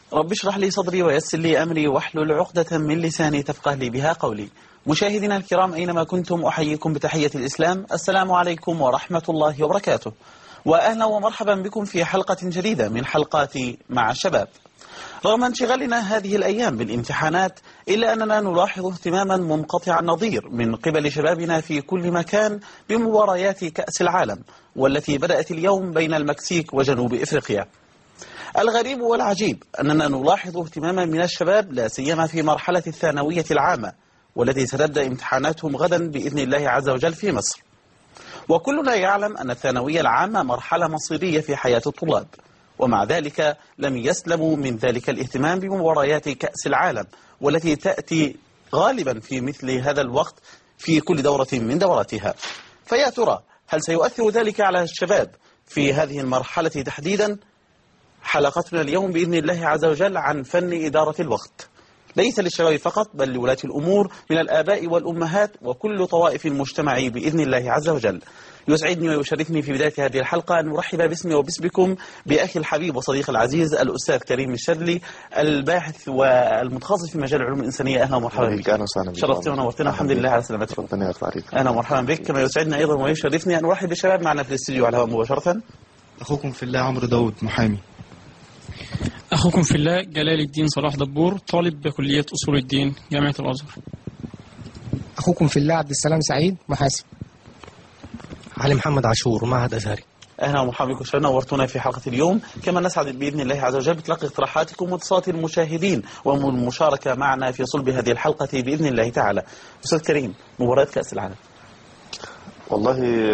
رب اشرح لي صدري ويسر لي أمري واحلل عقدة من لساني تفقه لي بها قولي مشاهدينا الكرام أينما كنتم أحييكم بتحية الإسلام السلام عليكم ورحمة الله وبركاته وأهلا ومرحبا بكم في حلقة جديدة من حلقات مع الشباب رغم انشغالنا هذه الأيام بالامتحانات إلا أننا نلاحظ اهتماما منقطع النظير من قبل شبابنا في كل مكان بمباريات كأس العالم والتي بدأت اليوم بين المكسيك وجنوب إفريقيا الغريب والعجيب أننا نلاحظ اهتماما من الشباب لا سيما في مرحلة الثانوية العامة والتي ستبدأ امتحاناتهم غدا بإذن الله عز وجل في مصر وكلنا يعلم أن الثانوية العامة مرحلة مصيرية في حياة الطلاب ومع ذلك لم يسلموا من ذلك الاهتمام بمباريات كأس العالم والتي تأتي غالبا في مثل هذا الوقت في كل دورة من دوراتها فيا ترى هل سيؤثر ذلك على الشباب في هذه المرحلة تحديدا حلقتنا اليوم بإذن الله عز وجل عن فن إدارة الوقت ليس للشباب فقط بل لولاة الأمور من الآباء والأمهات وكل طوائف المجتمع بإذن الله عز وجل يسعدني ويشرفني في بداية هذه الحلقة أن أرحب باسمي وباسمكم بأخي الحبيب وصديقي العزيز الأستاذ كريم الشرلي الباحث والمتخصص في مجال العلوم الإنسانية أهلا ومرحبا بك اهلا وسهلا بك شرفتنا ونورتنا الحمد لله على سلامتكم ربنا يرضى عليك أهلا ومرحبا بك كما يسعدنا أيضا ويشرفني أن أرحب بالشباب معنا في الاستديو على الهواء مباشرة أخوكم في الله عمرو داود محامي أخوكم في الله جلال الدين صلاح دبور طالب بكلية أصول الدين جامعة الأزهر أخوكم في الله عبد السلام سعيد محاسب علي محمد عاشور معهد أزهري اهلا ومرحبا بكم شباب نورتونا في حلقه اليوم كما نسعد باذن الله عز وجل بتلقي اقتراحاتكم واتصالات المشاهدين والمشاركه معنا في صلب هذه الحلقه باذن الله تعالى استاذ كريم مباراه كاس العالم والله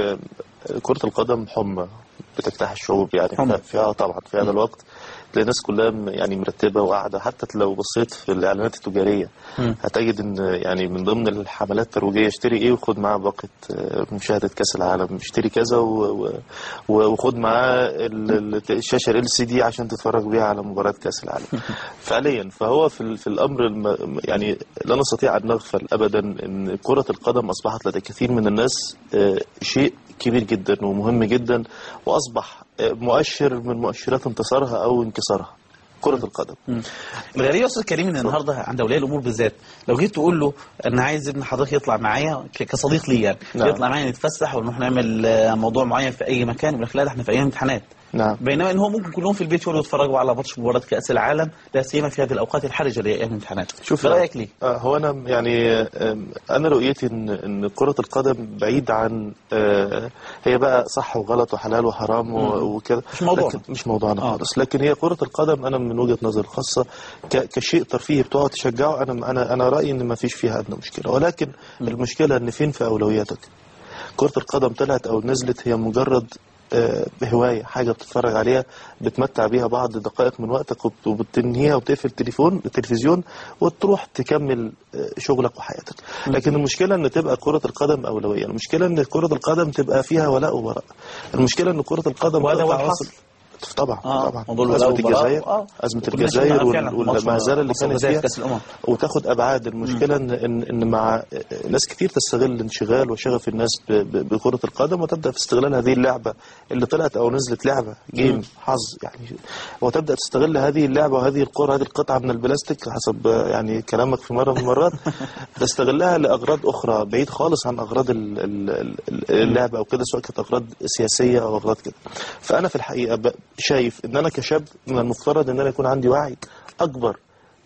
كرة القدم حمى بتجتاح الشعوب يعني حمى. فيها طبعا في هذا الوقت تلاقي الناس كلها م- يعني مرتبة وقاعدة حتى لو بصيت في الإعلانات التجارية مم. هتجد إن يعني من ضمن الحملات الترويجية اشتري إيه وخد معاه باقة آه، مشاهدة كأس العالم اشتري كذا و- و- و- وخد معاه ال- ال- الشاشة ال سي دي عشان تتفرج بيها على مباراة كأس العالم فعليا فهو في, ال- في الأمر الم- يعني لا نستطيع أن نغفل أبدا إن كرة القدم أصبحت لدى كثير من الناس آه، شيء كبير جدا ومهم جدا وأصبح آه، مؤشر من مؤشرات انتصارها أو انكسارها كرة القدم الغريب يا استاذ كريم ان النهارده عند اولياء الامور بالذات لو جيت تقول له انا عايز ابن حضرتك يطلع معايا ك- كصديق لي يعني نعم. يطلع معايا نتفسح ونروح نعمل آه، موضوع معين في اي مكان يقول لك لا ده احنا في ايام امتحانات نعم بينما ان هو ممكن كلهم في البيت يقعدوا يتفرجوا على ماتش مباراه كاس العالم لا سيما في هذه الاوقات الحرجه اللي هي ايام الامتحانات شوف رايك ليه؟ آه، هو انا يعني آم، انا رؤيتي ان ان كره القدم بعيد عن آه، هي بقى صح وغلط وحلال وحرام و- وكده مش موضوعنا. لكن مش موضوعنا آه. خالص لكن هي كره القدم انا من وجهه نظري الخاصه ك- كشيء ترفيهي بتقعد تشجعه انا انا انا رايي ان ما فيش فيها ادنى مشكله ولكن المشكله ان فين في اولوياتك كره القدم طلعت او نزلت هي مجرد آه، هواية حاجة بتتفرج عليها بتمتع بيها بعض دقائق من وقتك وبت- وبتنهيها وتقفل التليفون التلفزيون وتروح تكمل آه، شغلك وحياتك لكن المشكلة ان تبقى كرة القدم أولوية المشكلة ان كرة القدم تبقى فيها ولاء وبراء المشكلة ان كرة القدم وهذا هو تقطع الحصر. وصل- طبعا آه، طبعا موضوع الولاء أزمة والبراء، الجزائر آه. أزمة وكنا الجزائر شفنا فعلا وال- ماتش والمهزلة اللي مصر كانت والجزائر فيها في كأس الأمم. وتاخد ابعاد المشكله ان ان ان مع ناس كتير تستغل انشغال وشغف الناس ب- ب- بكره القدم وتبدا في استغلال هذه اللعبه اللي طلعت او نزلت لعبه جيم حظ يعني وتبدا تستغل هذه اللعبه وهذه الكره هذه القطعه من البلاستيك حسب يعني كلامك في مره من المرات تستغلها لاغراض اخرى بعيد خالص عن اغراض ال- ال- ال- اللعبه او كده سواء كانت اغراض سياسيه او اغراض كده فانا في الحقيقه ب- شايف ان انا كشاب من المفترض ان انا يكون عندي وعي اكبر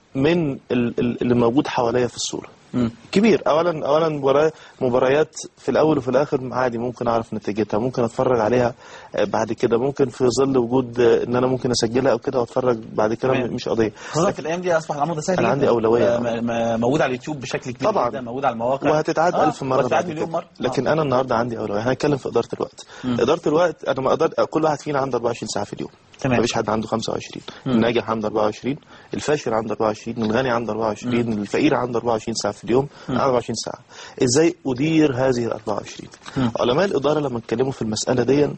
من ال- ال- اللي موجود حواليا في الصوره مم. كبير اولا اولا مباراه مباريات في الاول وفي الاخر عادي ممكن اعرف نتيجتها ممكن اتفرج عليها آه، بعد كده ممكن في ظل وجود آه، ان انا ممكن اسجلها او كده واتفرج بعد كده تمام. مش قضيه خصوصا في الايام دي اصبح الامر ده سهل أنا جداً. عندي أولوية. آه، م- م- موجود على اليوتيوب بشكل كبير طبعاً. جدا موجود على المواقع وهتتعاد آه، ألف مرة وهتتعاد بعد مليون كده. مره لكن أنا النهاردة عندي أولوية هنتكلم في إدارة الوقت إدارة الوقت أنا ما أقدر كل واحد فينا عنده 24 ساعة في اليوم تمام. مفيش حد عنده 25 الناجح عنده 24 الفاشل عنده 24 الغني عنده 24 الفقير عنده 24 ساعة في اليوم أنا 24 ساعة إزاي أدير هذه ال 24 علماء الإدارة لما اتكلموا في المسألة دي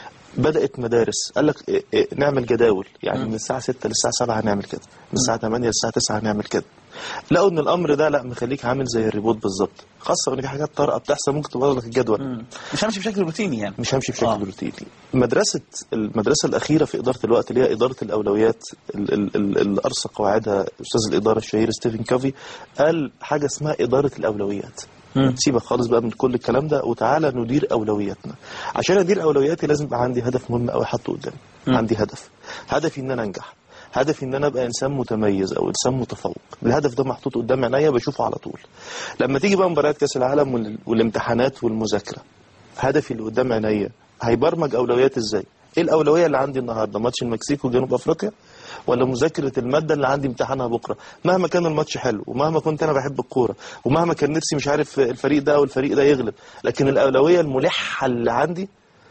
بدأت مدارس قال لك إيه إيه نعمل جداول يعني من الساعة 6 للساعة 7 هنعمل كده من الساعة 8 للساعة 9 هنعمل كده لقوا ان الامر ده لا مخليك عامل زي الريبوت بالظبط خاصه ان في حاجات طارئه بتحصل ممكن تبوظ لك الجدول مم. مش همشي بشكل روتيني يعني مش همشي بشكل آه. روتيني مدرسة المدرسة الأخيرة في إدارة الوقت اللي هي إدارة الأولويات ال- ال- ال- اللي أرسى قواعدها أستاذ الإدارة الشهير ستيفن كافي قال حاجة اسمها إدارة الأولويات مم. سيبك خالص بقى من كل الكلام ده وتعالى ندير أولوياتنا عشان أدير أولوياتي لازم يبقى عندي هدف مهم أوي حاطه قدامي مم. عندي هدف هدفي إن أنا أنجح هدفي ان انا ابقى انسان متميز او انسان متفوق الهدف ده محطوط قدام عينيا بشوفه على طول لما تيجي بقى مباريات كاس العالم وال- والامتحانات والمذاكره هدفي اللي قدام عينيا هيبرمج اولويات ازاي ايه الاولويه اللي عندي النهارده ماتش المكسيك وجنوب افريقيا ولا مذاكره الماده اللي عندي امتحانها بكره مهما كان الماتش حلو ومهما كنت انا بحب الكوره ومهما كان نفسي مش عارف الفريق ده او الفريق ده يغلب لكن الاولويه الملحه اللي عندي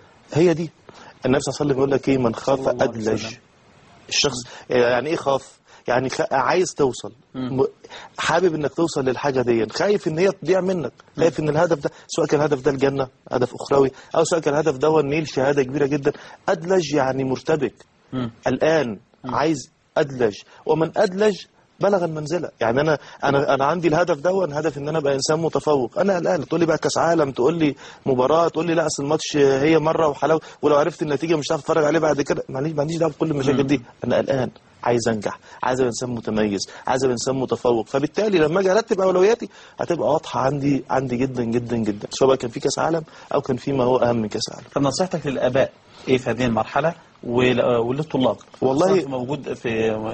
هي دي النبي صلى الله عليه وسلم يقول لك ايه من خاف صلى الله عليه ادلج وسلم. الشخص يعني ايه خاف يعني خ... عايز توصل م... حابب انك توصل للحاجه دي خايف ان هي تضيع منك خايف ان الهدف ده سواء كان الهدف ده الجنه هدف اخروي او سواء كان الهدف ده نيل شهاده كبيره جدا ادلج يعني مرتبك مم. الان عايز ادلج ومن ادلج بلغ المنزله يعني انا انا انا عندي الهدف ده هدف ان انا ابقى انسان متفوق انا قلقان تقول لي بقى كاس عالم تقول لي مباراه تقول لي لا اصل الماتش هي مره وحلاوه ولو عرفت النتيجه مش هتعرف تتفرج عليه بعد كده ما عنديش ما عنديش دعوه بكل المشاكل دي انا قلقان عايز انجح عايز ابقى انسان متميز عايز ابقى انسان متفوق فبالتالي لما اجي ارتب اولوياتي هتبقى واضحه عندي عندي جدا جدا جدا سواء بقى كان في كاس عالم او كان في ما هو اهم من كاس عالم طب نصيحتك للاباء ايه في هذه المرحله ول- وللطلاب والله- خصوصاً موجود في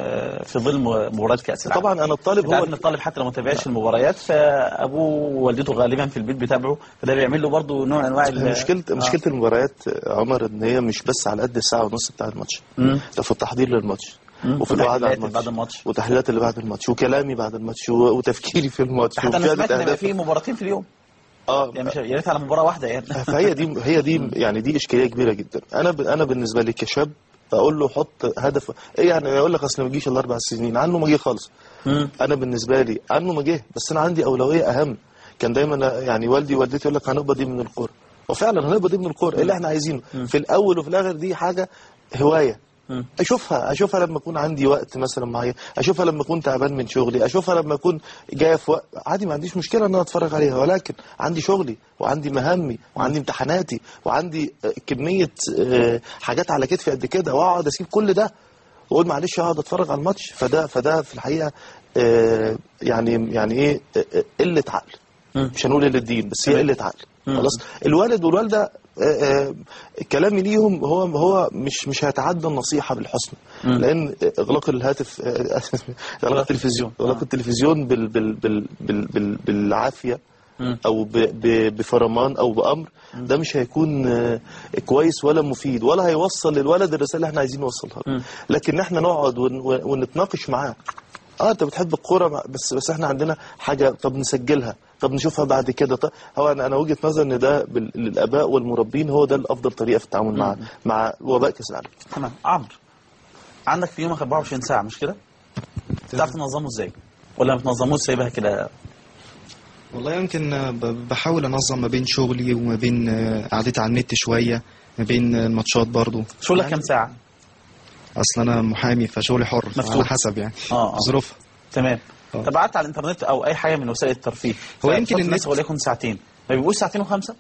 في ظل مباراه كاس العالم طبعا انا الطالب انت عارف هو ان الطالب حتى لو ما تابعش المباريات فابوه ووالدته غالبا في البيت بيتابعوا فده بيعمل له برضه نوع من انواع ال- مشكلة آه. مشكلة المباريات آه، عمر ان هي مش بس على قد الساعة ونص بتاع الماتش مم. ده في التحضير للماتش مم. وفي الوعد على وتحليلات الماتش بعد الماتش. وتحليلات اللي بعد الماتش وكلامي بعد الماتش و- وتفكيري في الماتش حتى انا وقيادة سمعت ان يبقى أهداف. في مباراتين في اليوم اه يعني مش يا ريت على مباراه واحده يعني فهي دي هي دي يعني دي اشكاليه كبيره جدا انا ب... انا بالنسبه لي كشاب اقول له حط هدف ايه يعني يقول لك اصل ما يجيش الا اربع سنين عنه ما جه خالص مم. انا بالنسبه لي عنه ما جه بس انا عندي اولويه اهم كان دايما يعني والدي ووالدتي يقول لك هنقبض دي من الكوره وفعلا هنقبض دي من الكوره ايه اللي احنا عايزينه في الاول وفي الاخر دي حاجه هوايه مم. اشوفها اشوفها لما اكون عندي وقت مثلا معين اشوفها لما اكون تعبان من شغلي اشوفها لما اكون جايه في وقت عادي ما عنديش مشكله ان انا اتفرج عليها ولكن عندي شغلي وعندي مهامي وعندي امتحاناتي وعندي آه، كميه آه، حاجات على كتفي قد كده واقعد اسيب كل ده واقول معلش اقعد اتفرج على الماتش فده فده في الحقيقه آه، يعني يعني ايه آه، آه، قله عقل مم. مش هنقول قله دين بس هي قله عقل مم. خلاص الوالد والوالده آه، آه، كلامي ليهم هو هو مش مش هيتعدى النصيحه بالحسنى مم. لان اغلاق الهاتف آه، اغلاق التلفزيون اغلاق آه. التلفزيون بال بال بال بال بال بالعافيه مم. او ب- ب- بفرمان او بامر ده مش هيكون آه، كويس ولا مفيد ولا هيوصل للولد الرساله اللي احنا عايزين نوصلها له مم. لكن احنا نقعد ون- ون- ونتناقش معاه اه انت بتحب الكوره مع- بس بس احنا عندنا حاجه طب نسجلها طب نشوفها بعد كده طب هو انا انا وجهه نظري ان ده بال- للاباء والمربين هو ده الافضل طريقه في التعامل مع مع وباء كاس العالم تمام عمرو عندك في يومك 24 ساعه مش كده؟ تعرف تنظمه ازاي؟ ولا ما تنظموش سايبها كده والله يمكن آه، ب- بحاول انظم ما بين شغلي وما بين آه، قعدتي على النت شويه ما بين آه، الماتشات برضو شغلك كام ساعه؟ اصل انا محامي فشغلي حر مفتوح. على حسب يعني آه، آه. ظروفها تمام آه. طب قعدت على الانترنت او اي حاجه من وسائل الترفيه هو يمكن فتحط النت- مثلا وليكن ساعتين ما بيبقوش ساعتين وخمسه؟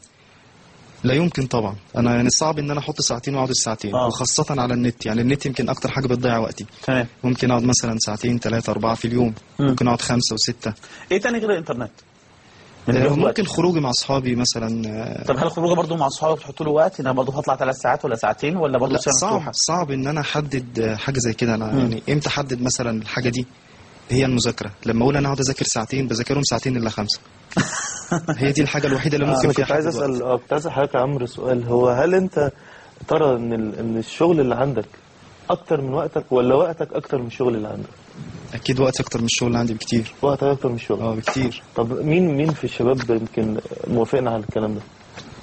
لا يمكن طبعا انا يعني صعب ان انا احط ساعتين واقعد الساعتين آه. وخاصه على النت يعني النت يمكن اكتر حاجه بتضيع وقتي تمام ممكن اقعد مثلا ساعتين ثلاثه اربعه في اليوم مم. ممكن اقعد خمسه وسته ايه تاني غير الانترنت؟ من آه، اللي هو ممكن وقت. خروجي مع اصحابي مثلا آه، طب هل الخروجه برضه مع اصحابك تحط له وقت انا برضه هطلع ثلاث ساعات ولا ساعتين ولا برضه لا ساعه صعب مفتوحه؟ صعب ان انا احدد آه، حاجه زي كده انا مم. يعني امتى احدد مثلا الحاجه دي هي المذاكره لما اقول انا اقعد اذاكر ساعتين بذاكرهم ساعتين الا خمسه هي دي الحاجه الوحيده اللي ممكن انا فيها كنت عايز أحدد وقت. اسال اه كنت عايز حضرتك يا عمرو سؤال هو هل انت ترى ان ال- ان الشغل اللي عندك اكتر من وقتك ولا وقتك اكتر من الشغل اللي عندك اكيد وقت اكتر من الشغل اللي عندي بكتير وقتك اكتر من الشغل اه بكتير طب مين مين في الشباب يمكن موافقنا على الكلام ده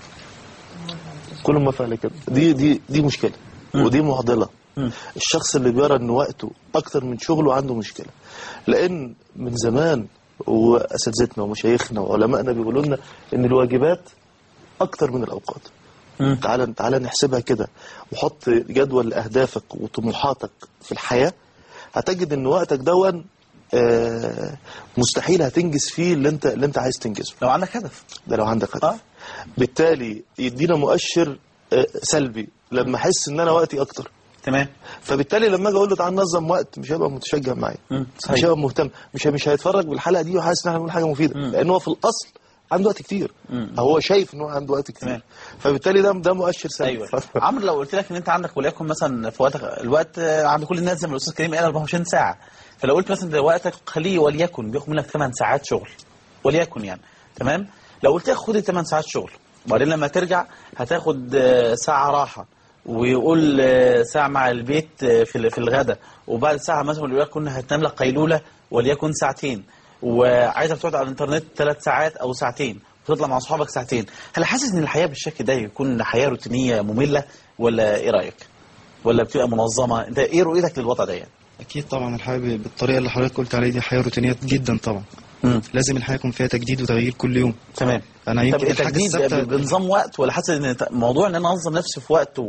كله موافق على كده دي دي دي مشكله ودي معضله مم. الشخص اللي بيرى ان وقته اكتر من شغله عنده مشكله لان من زمان واساتذتنا ومشايخنا وعلمائنا بيقولوا لنا ان الواجبات اكتر من الاوقات مم. تعال تعال نحسبها كده وحط جدول لاهدافك وطموحاتك في الحياه هتجد ان وقتك دون آه، مستحيل هتنجز فيه اللي انت اللي انت عايز تنجزه لو عندك هدف ده لو عندك هدف آه. بالتالي يدينا مؤشر آه، سلبي لما احس ان انا وقتي اكتر تمام فبالتالي لما اجي اقول له تعال نظم وقت مش هيبقى متشجع معايا مم. مش صحيح هيبقى مهتم مش مش هيتفرج بالحلقه دي وحاسس ان احنا بنقول حاجه مفيده مم. لان هو في الاصل عنده وقت كتير مم. هو شايف ان هو عنده وقت كتير تمام. فبالتالي ده ده مؤشر سلبي ايوه عمرو لو قلت لك ان انت عندك وليكن مثلا في وقتك الوقت آه، عند كل الناس زي ما الاستاذ كريم قال 24 ساعه فلو قلت مثلا ده وقتك خليه وليكن بياخد منك 8 ساعات شغل وليكن يعني تمام لو قلت لك خد ال 8 ساعات شغل وبعدين لما ترجع هتاخد آه، ساعه راحه ويقول آه، ساعه مع البيت آه، في ال- في الغداء وبعد ساعه مثلا وليكن هتنام لك قيلوله وليكن ساعتين وعايزك تقعد على الانترنت ثلاث ساعات او ساعتين وتطلع مع اصحابك ساعتين هل حاسس ان الحياه بالشكل ده يكون حياه روتينيه ممله ولا ايه رايك ولا بتبقى منظمه انت ايه رؤيتك للوضع ده يعني اكيد طبعا الحياه ب- بالطريقه اللي حضرتك قلت عليها دي حياه روتينيه جدا طبعا امم لازم الحياه يكون فيها تجديد وتغيير كل يوم تمام انا طب يمكن الحاجه التجديد الثابته بنظام وقت ولا حاسس ان ت- موضوع ان انا انظم نفسي في وقت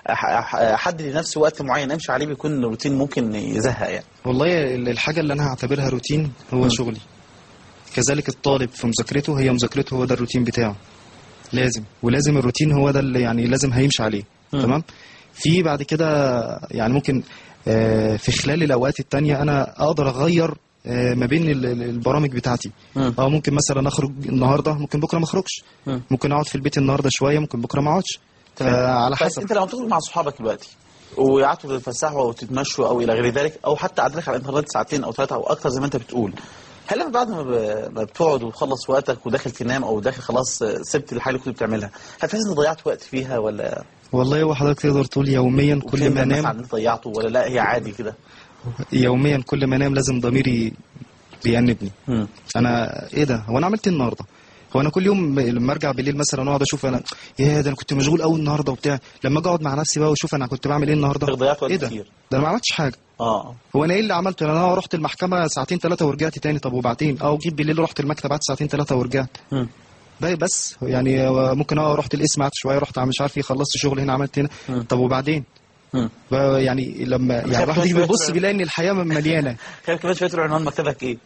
واحدد لنفسي وقت معين امشي عليه بيكون روتين ممكن يزهق يعني والله ال- الحاجه اللي انا هعتبرها روتين هو مم. شغلي كذلك الطالب في مذاكرته هي مذاكرته هو ده الروتين بتاعه لازم ولازم الروتين هو ده اللي يعني لازم هيمشي عليه مم. تمام في بعد كده يعني ممكن آه، في خلال الاوقات التانية انا اقدر اغير آه، ما بين ال- ال- البرامج بتاعتي مم. اه ممكن مثلا اخرج النهارده ممكن بكره ما اخرجش مم. ممكن اقعد في البيت النهارده شويه ممكن بكره ما اقعدش على طيب حسب انت لو تخرج مع صحابك دلوقتي وقعدتوا تتفسحوا او تتمشوا او الى غير ذلك او حتى قعدتك على الانترنت ساعتين او ثلاثه او اكثر زي ما انت بتقول هل لما بعد ما ب- ما بتقعد وتخلص وقتك وداخل تنام او داخل خلاص سبت الحاجه اللي كنت بتعملها هتحس ان ضيعت وقت فيها ولا والله هو حضرتك تقدر تقول يوميا كل ما وبتندم مثلا انام على ان انت ضيعته ولا لا هي عادي كده يوميا كل ما انام لازم ضميري بيأنبني مم. انا ايه ده هو انا عملت ايه النهارده هو انا كل يوم لما ارجع بالليل مثلا اقعد اشوف انا يا ده انا كنت مشغول قوي النهارده وبتاع لما اجي اقعد مع نفسي بقى واشوف انا كنت بعمل ايه النهارده ضيعت وقت ايه ده كتير. ده انا ما عملتش حاجه اه هو انا ايه اللي عملته انا رحت المحكمه ساعتين ثلاثه ورجعت تاني طب وبعدين اه جيت بالليل رحت المكتب قعدت ساعتين ثلاثه ورجعت مم. باقي بس يعني هو ممكن اه رحت القسم قعدت شويه رحت مش عارف ايه خلصت شغل هنا عملت هنا مم. طب وبعدين مم. بقى يعني لما يعني خايف الواحد يجي شوية بيبص شوية. بيلاقي ان الحياه مليانه خلينا كمان شويه تقول عنوان مكتبك ايه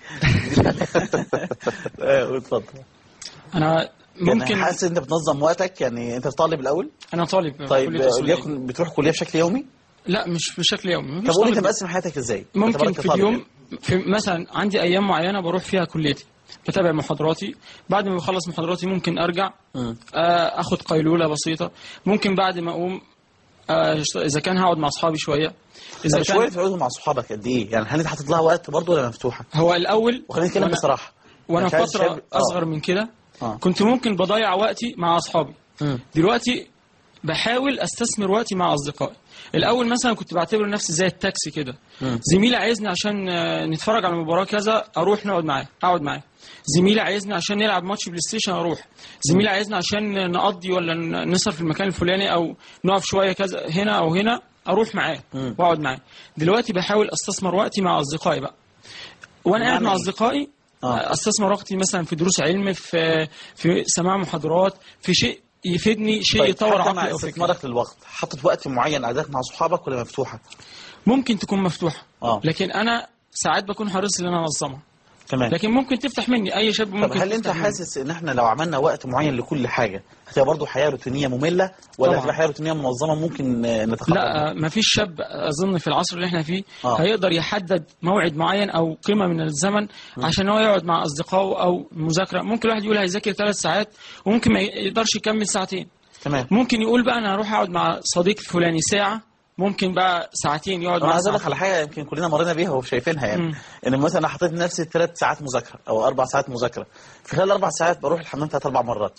آه، اتفضل انا ممكن ممكن يعني حاسس ان انت بتنظم وقتك يعني انت طالب الاول انا طالب في طيب كلية أصول الدين. ليكن بتروح كليه بشكل يومي لا مش بشكل يومي مفيش طب قول لي انت طالب- مقسم حياتك ازاي ممكن اعتبارك في كطالب اليوم يعني. في مثلا عندي ايام معينه بروح فيها كليتي بتابع محاضراتي بعد ما بخلص محاضراتي ممكن ارجع مم. آه، اخد قيلوله بسيطه ممكن بعد ما اقوم آه، اذا كان هقعد مع اصحابي شويه اذا طب شويه كان تقعدوا مع صحابك قد ايه يعني هل انت حاطط لها وقت برضه ولا مفتوحه هو الاول وخلينا نتكلم وأنا- بصراحه وانا مش عايز فتره شاب- آه. اصغر من كده آه. كنت ممكن بضيع وقتي مع اصحابي مم. دلوقتي بحاول استثمر وقتي مع اصدقائي الاول مثلا كنت بعتبر نفسي زي التاكسي كده مم. زميلي عايزني عشان آه، نتفرج على مباراه كذا اروح نقعد معاه اقعد معاه زميلي عايزني عشان نلعب ماتش بلاي ستيشن اروح زميلي عايزني عشان نقضي ولا ن- نسهر في المكان الفلاني او نقف شويه كذا هنا او هنا اروح معاه مم. واقعد معاه دلوقتي بحاول استثمر وقتي مع اصدقائي بقى وانا قاعد بمعنى مع إيه؟ اصدقائي آه. استثمر وقتي مثلا في دروس علم في في سماع محاضرات في شيء يفيدني شيء طيب يطور حتى مع عقلي او فكري استثمارك للوقت حاطط وقت معين قعدتك مع صحابك ولا مفتوحه ممكن تكون مفتوحه اه لكن انا ساعات بكون حريص ان انا انظمها تمام لكن ممكن تفتح مني اي شاب طب ممكن هل انت تفتح مني. حاسس ان احنا لو عملنا وقت معين لكل حاجه هتبقى برضه حياه روتينيه ممله ولا طبعاً. هتبقى حياه روتينيه منظمه ممكن آه، نتخطى لا ما فيش شاب اظن في العصر اللي احنا فيه آه. هيقدر يحدد موعد معين او قيمه من الزمن عشان هو يقعد مع اصدقائه او مذاكره ممكن الواحد يقول هيذاكر ثلاث ساعات وممكن ما يقدرش يكمل ساعتين تمام ممكن يقول بقى انا هروح اقعد مع صديق فلاني ساعه ممكن بقى ساعتين يقعد انا مع عايز اقول لك على ساعتين. حاجه يمكن كلنا مرينا بيها وشايفينها يعني مم. ان مثلا انا حطيت لنفسي ثلاث ساعات مذاكره او اربع ساعات مذاكره في خلال اربع ساعات بروح الحمام ثلاث اربع مرات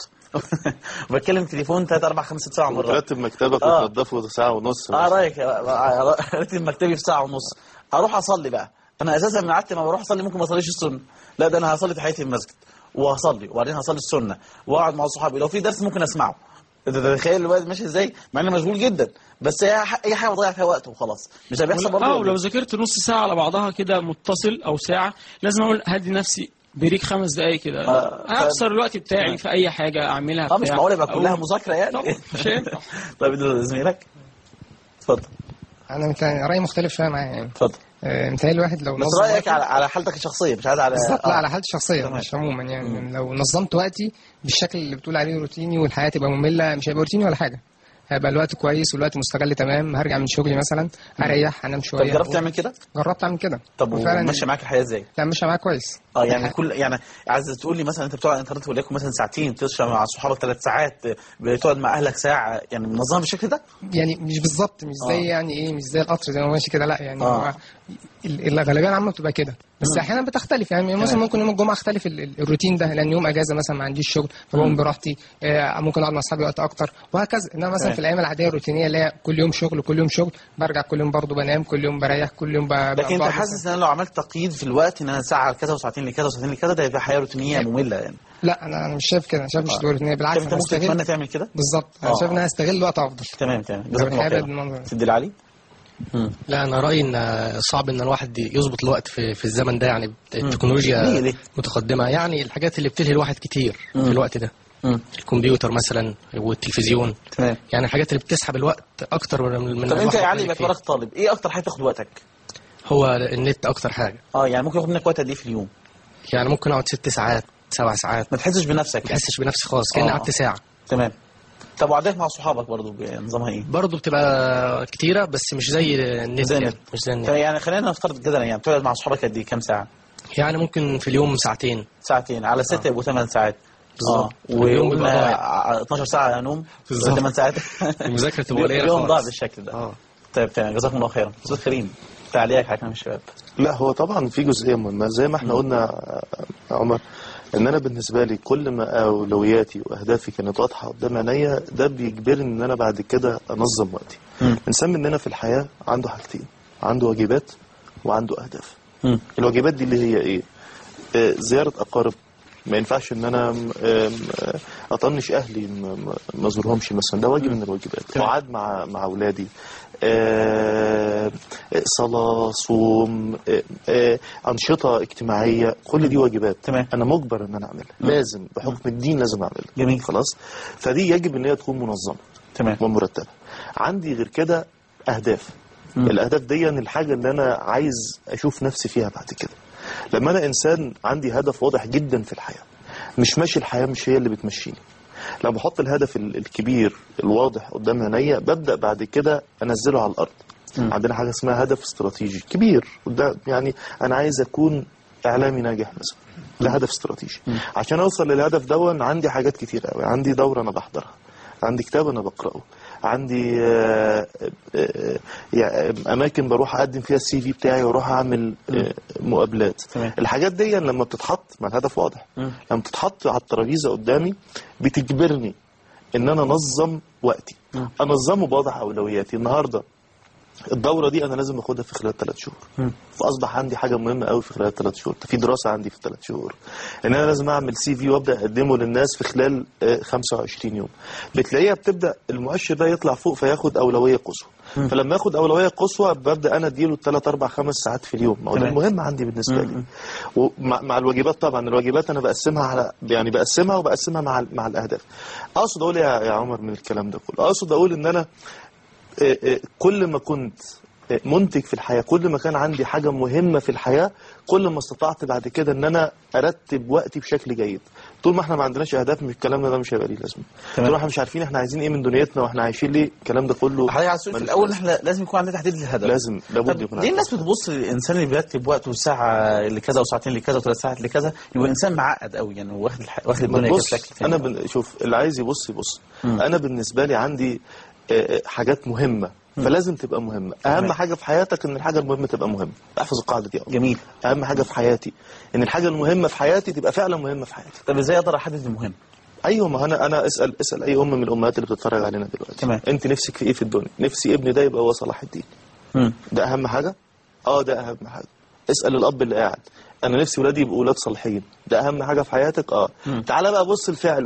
وبتكلم تليفون ثلاث اربع خمس ست سبع مرات وترتب مكتبك آه. وتنضفه ساعة ونص اه مثلاً. رايك رتب مكتبي في ساعه ونص اروح اصلي بقى انا اساسا من عادتي ما بروح اصلي ممكن ما اصليش السنه لا ده انا هصلي تحيه المسجد وهصلي وبعدين هصلي السنه واقعد مع صحابي لو في درس ممكن اسمعه انت تتخيل الوقت ماشي ازاي مع اني مشغول جدا بس هي ح- اي حاجه بضيع فيها وقت وخلاص مش ده بيحصل برضه اه ولا ولو إيه؟ ذاكرت نص ساعه على بعضها كده متصل او ساعه لازم اقول هدي نفسي بريك خمس دقايق كده آه، اخسر الوقت بتاعي في اي حاجه اعملها اه مش بتاع. معقول يبقى أو- كلها مذاكره يعني طبعا مش هينفع طيب ده زميلك اتفضل انا متهيألي رايي مختلف شويه معايا يعني اتفضل آه، متهيألي الواحد لو بس نظم رايك وقته- على على حالتك الشخصيه مش عايز على بالظبط لا آه. على حالتي الشخصيه تمام. مش عموما يعني لو نظمت وقتي بالشكل اللي بتقول عليه روتيني والحياه تبقى ممله مش هيبقى روتيني ولا حاجه هيبقى الوقت كويس والوقت مستغل تمام هرجع من شغلي مثلا اريح انام طب شويه جربت تعمل كده جربت اعمل كده طب وفعلا وماشي معاك الحياه ازاي لا ماشيه معايا كويس اه يعني كل يعني عايز تقول لي مثلا انت بتقعد على الانترنت وليكن مثلا ساعتين بتشرب مع صحابك ثلاث ساعات بتقعد مع اهلك ساعه يعني منظمه بالشكل ده يعني مش بالظبط مش زي آه. يعني ايه مش زي القطر زي ما هو ماشي كده لا يعني آه. هو ال- الاغلبيه العامه بتبقى كده بس احيانا بتختلف يعني مثلا ممكن يوم الجمعه اختلف ال- ال- الروتين ده لان يوم اجازه مثلا ما عنديش شغل فبقوم براحتي آه، ممكن اقعد مع اصحابي وقت اكتر وهكذا انما مثلا تمام. في الايام العاديه الروتينيه اللي هي كل يوم شغل كل يوم شغل برجع كل يوم برضه بنام كل يوم بريح كل يوم ب... لكن انت بقعد حاسس ان انا لو عملت تقييد في الوقت ان انا ساعه لكذا وساعتين لكذا وساعتين لكذا ده يبقى حياه روتينيه ممله يعني لا انا انا مش شايف كده أنا شايف مش تبقى روتينيه بالعكس شايف انت انا ممكن تتمنى استغل تعمل كده بالظبط انا آه. شايف ان انا استغل الوقت افضل تمام تمام جزاك الله الحياه خير بالمنظر ده. سيدي العلي لا انا رايي ان صعب ان الواحد يظبط الوقت في, في الزمن ده يعني ليه- التكنولوجيا ليه؟ متقدمه يعني الحاجات اللي بتلهي الواحد كتير مم. في الوقت ده مم. الكمبيوتر مثلا والتلفزيون تمام يعني الحاجات اللي بتسحب الوقت اكتر من من طب انت الواحد يا علي يتكلم فيه. باعتبارك طالب ايه اكتر حاجه تاخد وقتك هو النت اكتر حاجه اه يعني ممكن ياخد منك وقت قد ايه في اليوم يعني ممكن اقعد ست ساعات سبع ساعات ما تحسش بنفسك ما يعني احسش بنفسي خالص كاني آه. قعدت ساعه تمام طب وقعدتك مع صحابك برضو نظامها ايه برضه بتبقى كتيره بس مش زي النت زي يعني النت. مش زي النت طب يعني خلينا نفترض كده يعني بتقعد مع صحابك قد ايه كام ساعه يعني ممكن في اليوم ساعتين ساعتين على ستة يبقوا 8 ساعات بالظبط. اه واليوم بيبقى وقلنا ضايع. ع- 12 ساعة نوم بالظبط. 8 ساعات المذاكرة تبقى قليلة اليوم ضاع خالص. بالشكل ده اه طيب تمام جزاكم الله خيرا استاذ كريم تعليقك على كلام الشباب لا هو طبعا في جزئيه مهمه زي ما احنا قلنا آه، يا عمر ان انا بالنسبه لي كل ما اولوياتي واهدافي كانت واضحه قدام عينيا ده بيجبرني ان انا بعد كده انظم وقتي مم. الانسان مننا في الحياه عنده حاجتين عنده واجبات وعنده اهداف مم. الواجبات دي اللي هي ايه آه، زياره اقارب ما ينفعش ان انا م- آم، آه، اطنش اهلي م- م- ما ازورهمش مثلا ده واجب من الواجبات تمام. قعاد مع مع اولادي آه، آه، صلاه صوم آه، آه، انشطه اجتماعيه كل دي واجبات تمام. انا مجبر ان انا اعملها لازم بحكم الدين لازم اعملها جميل. خلاص فدي يجب ان هي تكون منظمه تمام ومرتبه عندي غير كده اهداف مم. الاهداف دي الحاجه اللي انا عايز اشوف نفسي فيها بعد كده لما انا انسان عندي هدف واضح جدا في الحياه مش ماشي الحياه مش هي اللي بتمشيني لما بحط الهدف ال- الكبير الواضح قدام عينيا ببدا بعد كده انزله على الارض مم. عندنا حاجه اسمها هدف استراتيجي كبير قدام يعني انا عايز اكون اعلامي ناجح مثلا ده هدف استراتيجي عشان اوصل للهدف دون عندي حاجات كتير قوي عندي دوره انا بحضرها عندي كتاب انا بقراه عندي آه، آه، يعني اماكن بروح اقدم فيها السي في بتاعي واروح اعمل آه، مقابلات تمام. الحاجات دي لما بتتحط ما الهدف واضح مم. لما بتتحط على الترابيزه قدامي بتجبرني ان انا انظم وقتي مم. انظمه بوضع اولوياتي النهارده الدوره دي انا لازم اخدها في خلال ثلاث شهور مم. فاصبح عندي حاجه مهمه قوي في خلال ثلاث شهور في دراسه عندي في ثلاث شهور ان انا لازم اعمل سي في وابدا اقدمه للناس في خلال آه، 25 يوم بتلاقيها بتبدا المؤشر ده يطلع فوق فياخد اولويه قصوى فلما ياخد اولويه قصوى ببدا انا اديله ثلاث اربع خمس ساعات في اليوم ما هو ده تمام. المهم عندي بالنسبه لي مم. ومع مع الواجبات طبعا الواجبات انا بقسمها على يعني بقسمها وبقسمها مع مع الاهداف اقصد اقول يا يا عمر من الكلام ده كله اقصد اقول ان انا آه، آه، كل ما كنت آه، منتج في الحياة كل ما كان عندي حاجة مهمة في الحياة كل ما استطعت بعد كده ان انا ارتب وقتي بشكل جيد طول ما احنا ما عندناش اهداف مش الكلام ده مش هيبقى ليه لازمه تمام. طول ما احنا مش عارفين احنا عايزين ايه من دنيتنا واحنا عايشين ليه الكلام ده كله حضرتك عايز تقول في ملوش الاول لازمة. احنا لازم يكون عندنا تحديد للهدف لازم لابد طب يكون ليه عندنا. الناس بتبص للانسان اللي بيرتب وقته ساعه لكذا وساعتين لكذا وثلاث ساعات لكذا يبقى انسان معقد قوي يعني واخد الح... واخد ما الدنيا تبص كشكل تاني انا بن... شوف اللي عايز يبص يبص مم. انا بالنسبه لي عندي آه، آه، حاجات مهمه فلازم تبقى مهمه اهم تمام. حاجه في حياتك ان الحاجه المهمه تبقى مهمه احفظ القاعده دي أوي. جميل اهم حاجه في حياتي ان الحاجه المهمه في حياتي تبقى فعلا مهمه في حياتي طب ازاي اقدر احدد المهم ايوه ما انا انا اسال اسال اي ام من الامهات اللي بتتفرج علينا دلوقتي تمام. انت نفسك في ايه في الدنيا نفسي ابني ده يبقى هو صلاح الدين مم. ده اهم حاجه اه ده اهم حاجه اسال الاب اللي قاعد انا نفسي ولادي يبقوا ولاد صالحين ده اهم حاجه في حياتك اه مم. تعالى بقى بص لفعله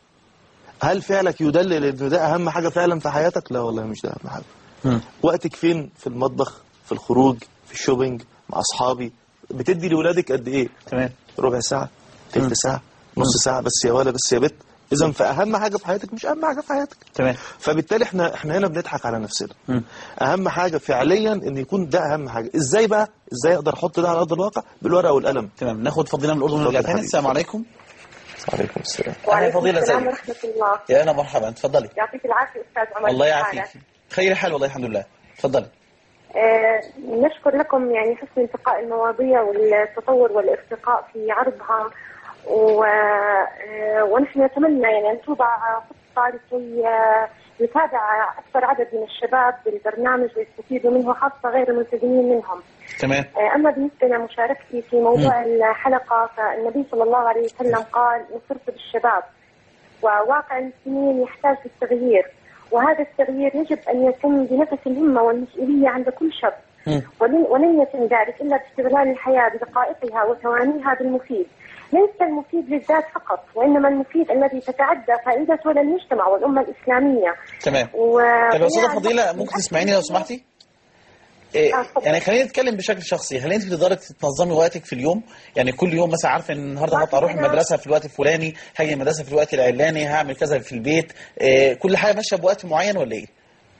هل فعلك يدلل ان ده اهم حاجه فعلا في حياتك لا والله مش ده اهم حاجه مم. وقتك فين في المطبخ في الخروج في الشوبينج مع اصحابي بتدي لاولادك قد ايه تمام ربع ساعه تلت ساعه نص ساعه بس يا ولا بس يا بت اذا فاهم حاجه في حياتك مش اهم حاجه في حياتك تمام فبالتالي احنا احنا هنا بنضحك على نفسنا مم. اهم حاجه فعليا ان يكون ده اهم حاجه ازاي بقى ازاي اقدر احط ده على ارض الواقع بالورقه والقلم تمام ناخد فضيله من الاردن ونرجع اتفضل تاني حبيبي. السلام عليكم وعليكم السلام اهلا فضيله السلام ازيك ورحمة الله يا اهلا مرحبا تفضلي يعطيك العافية أستاذ عمر الله كيف يعافيك حالك؟ خير حال والله الحمد لله تفضلي آه نشكر لكم يعني حسن انتقاء المواضيع والتطور والارتقاء في عرضها و... آه ونحن نتمنى يعني أن توضع خطة لكي آه، يتابع أكثر عدد من الشباب بالبرنامج ويستفيدوا منه خاصة غير الملتزمين منهم آه، أما بالنسبة لمشاركتي في موضوع الحلقة فالنبي صلى الله عليه وسلم قال نصرت بالشباب وواقع المسلمين يحتاج للتغيير وهذا التغيير يجب أن يتم بنفس الهمة والمسؤولية عند كل شاب مم. ولن, ولن يتم ذلك إلا باستغلال الحياة بدقائقها وثوانيها بالمفيد ليس المفيد للذات فقط وإنما المفيد الذي تتعدى فائدته للمجتمع والأمة الإسلامية تمام و... طب يا استاذه وهي فضيله الوقت ممكن تسمعيني لو سمحتي إيه آه، اتفضل. يعني خلينا نتكلم بشكل شخصي هل انت بتقدري تنظمي وقتك في اليوم يعني كل يوم مثلا عارفه ان النهارده هطلع اروح المدرسه في الوقت الفلاني هاجي المدرسه في الوقت العلاني هعمل كذا في البيت إيه كل حاجه ماشيه بوقت معين ولا ايه